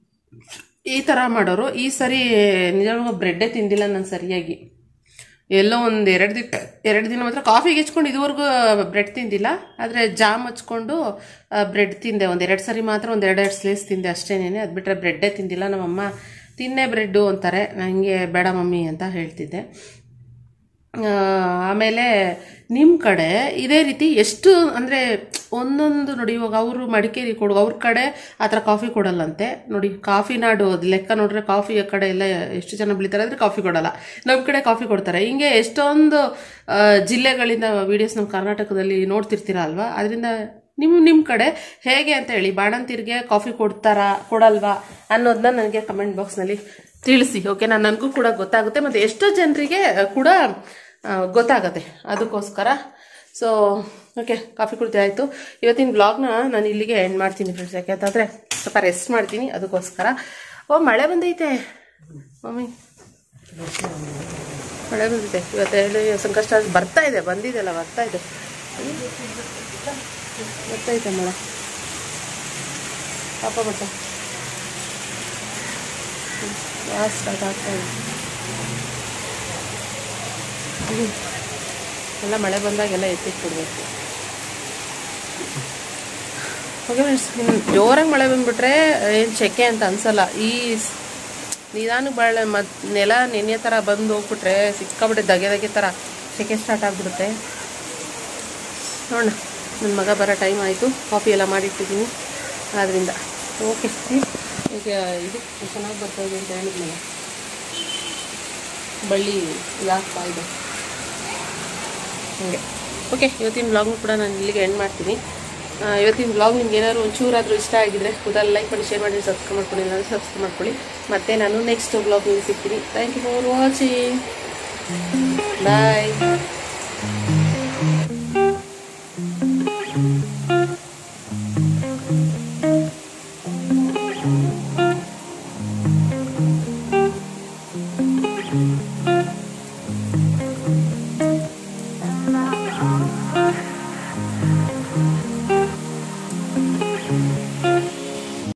ಈ ಥರ ಮಾಡೋರು ಈ ಸರಿ ನಿಜವಾಗ್ಲೂ ಬ್ರೆಡ್ಡೇ ತಿಂದಿಲ್ಲ ನಾನು ಸರಿಯಾಗಿ ಎಲ್ಲೋ ಒಂದು ಎರಡು ದಿನ ಎರಡು ದಿನ ಮಾತ್ರ ಕಾಫಿಗೆ ಹೆಚ್ಕೊಂಡು ಇದುವರೆಗೂ ಬ್ರೆಡ್ ತಿಂದಿಲ್ಲ ಆದರೆ ಜಾಮ್ ಹಚ್ಕೊಂಡು ಬ್ರೆಡ್ ತಿಂದೆ ಒಂದು ಎರಡು ಸರಿ ಮಾತ್ರ ಒಂದು ಎರಡೆರಡು ಸ್ಲೇಸ್ ತಿಂದೆ ಅಷ್ಟೇನೇನೆ ಅದು ಬಿಟ್ಟರೆ ಬ್ರೆಡ್ಡೇ ತಿಂದಿಲ್ಲ ನಮ್ಮಮ್ಮ ತಿನ್ನೇ ಬ್ರೆಡ್ಡು ಅಂತಾರೆ ನನಗೆ ಬೇಡ ಮಮ್ಮಿ ಅಂತ ಹೇಳ್ತಿದ್ದೆ ಆ, ಆಮೇಲೆ ನಿಮ್ಮ ಕಡೆ ಇದೇ ರೀತಿ ಎಷ್ಟು ಅಂದರೆ ಒಂದೊಂದು ನೋಡಿ ಇವಾಗ ಅವರು ಮಡಿಕೇರಿ ಕೊಡು ಅವ್ರ ಕಡೆ ಆ ಥರ ಕಾಫಿ ಕೊಡಲ್ಲಂತೆ ನೋಡಿ ಕಾಫಿ ನಾಡು ಅದು ಲೆಕ್ಕ ನೋಡ್ರೆ ಕಾಫಿ ಕಡೆ ಎಲ್ಲ ಎಷ್ಟು ಜನ ಬೆಳಿತಾರೆ ಅಂದರೆ ಕಾಫಿ ಕೊಡಲ್ಲ ನಮ್ಮ ಕಡೆ ಕಾಫಿ ಕೊಡ್ತಾರೆ ಹಿಂಗೆ ಎಷ್ಟೊಂದು ಆ, ಜಿಲ್ಲೆಗಳಿಂದ ವೀಡಿಯೋಸ್ ನಮ್ಮ ಕರ್ನಾಟಕದಲ್ಲಿ ನೋಡ್ತಿರ್ತೀರ ಅಲ್ವಾ ಅದರಿಂದ ನಿಮ್ಮ ನಿಮ್ಮ ಕಡೆ ಹೇಗೆ ಅಂತ ಹೇಳಿ ಬಾಣಂತಿರ್ಗೆ ಕಾಫಿ ಕೊಡ್ತಾರಾ ಕೊಡಲ್ವಾ ಅನ್ನೋದನ್ನ ನನಗೆ ಕಮೆಂಟ್ ಬಾಕ್ಸ್ನಲ್ಲಿ ತಿಳಿಸಿ ಓಕೆ ನಾನು ನನಗೂ ಕೂಡ ಗೊತ್ತಾಗುತ್ತೆ ಮತ್ತು ಎಷ್ಟೋ ಜನರಿಗೆ ಕೂಡ ಆ, ಗೊತ್ತಾಗತ್ತೆ ಅದಕ್ಕೋಸ್ಕರ ಸೊ ಓಕೆ ಕಾಫಿ ಕುಡಿದು ಆಯಿತು ಇವತ್ತಿನ ಬ್ಲಾಗ್ನ ನಾನು ಇಲ್ಲಿಗೆ ಎಂಡ್ ಮಾಡ್ತೀನಿ ಫ್ರೆಂಡ್ಸ್ ಯಾಕೆ ಅಂತಂದರೆ ಸ್ವಲ್ಪ ರೆಸ್ಟ್ ಮಾಡ್ತೀನಿ ಅದಕ್ಕೋಸ್ಕರ ಓ ಮಳೆ ಬಂದೈತೆ ಮಮ್ಮಿ ಮಳೆ ಬಂದಿದೆ ಇವತ್ತು ಹೇಳಿ ಸಂಕಷ್ಟ ಬರ್ತಾ ಇದೆ ಬಂದಿದೆಲ್ಲ ಬರ್ತಾ ಇದೆ ಬರ್ತಾ ಮಳೆ ಪಾಪ ಬಟ್ಟ ಸ್ಟಾರ್ಟ್ ಆಗ್ತಾ ಇದೆ ಹ್ಮ್. ಎಲ್ಲ ಮಳೆ ಬಂದಾಗೆಲ್ಲ ಎತ್ತಿಟ್ಬಿಡ್ಬೇಕು ಓಕೆ ಫ್ರೆಂಡ್ಸ್ ಜೋರಾಗಿ ಮಳೆ ಬಂದ್ಬಿಟ್ರೆ ಏನು ಸೆಕೆ ಅಂತ ಅನ್ಸಲ್ಲ ಈ ಸ್- ನಿಧಾನಕ್ಕೆ ಮಳೆ ಮತ್ ನೆಲ ನೆನೆ ಥರ ಬಂದು ಹೋಗ್ಬಿಟ್ರೆ ಸಿಕ್ಕಾಬಿಟ್ಟೆ ದಗೆ ದಗೆ ಥರ ಸೆಕೆ ಸ್ಟಾರ್ಟ್ ಆಗಿಬಿಡುತ್ತೆ ನೋಡೋಣ ನನ್ನ ಮಗ ಬರೋ ಟೈಮ್ ಆಯಿತು ಕಾಫಿ ಎಲ್ಲ ಮಾಡಿಟ್ಟಿದ್ದೀನಿ ಆದ್ದರಿಂದ ಓಕೆ ಈಗ ಇದು ಚೆನ್ನಾಗಿ ಬರ್ತಾಯಿದೆ ಅಂತ ಹೇಳಿದ್ನಲ್ಲ ಬಳ್ಳಿ ಯಾಕೆ ಇದೆ ಹಾಗೆ ಓಕೆ ಇವತ್ತಿನ ವ್ಲಾಗ್ನು ಕೂಡ ನಾನು ಇಲ್ಲಿಗೆ ಎಂಡ್ ಮಾಡ್ತೀನಿ ಆ, ಇವತ್ತಿನ ವ್ಲಾಗ್ ನಿಮ್ಗೆ ಏನಾದ್ರು ಒಂಚೂರಾದರೂ ಇಷ್ಟ ಆಗಿದ್ರೆ ಕೂಡಲೇ ಲೈಕ್ ಮಾಡಿ ಶೇರ್ ಮಾಡಿ ಸಬ್ಸ್ಕ್ರೈಬ್ ಮಾಡ್ಕೊಳ್ಳಿ ಏನಾದರೂ ಸಬ್ಸ್ಕ್ರೈಬ್ ಮಾಡ್ಕೊಳ್ಳಿ ಮತ್ತೆ ನಾನು ನೆಕ್ಸ್ಟ್ ವ್ಲಾಗ್ನಲ್ಲಿ ಸಿಗ್ತೀನಿ thank you for watching bye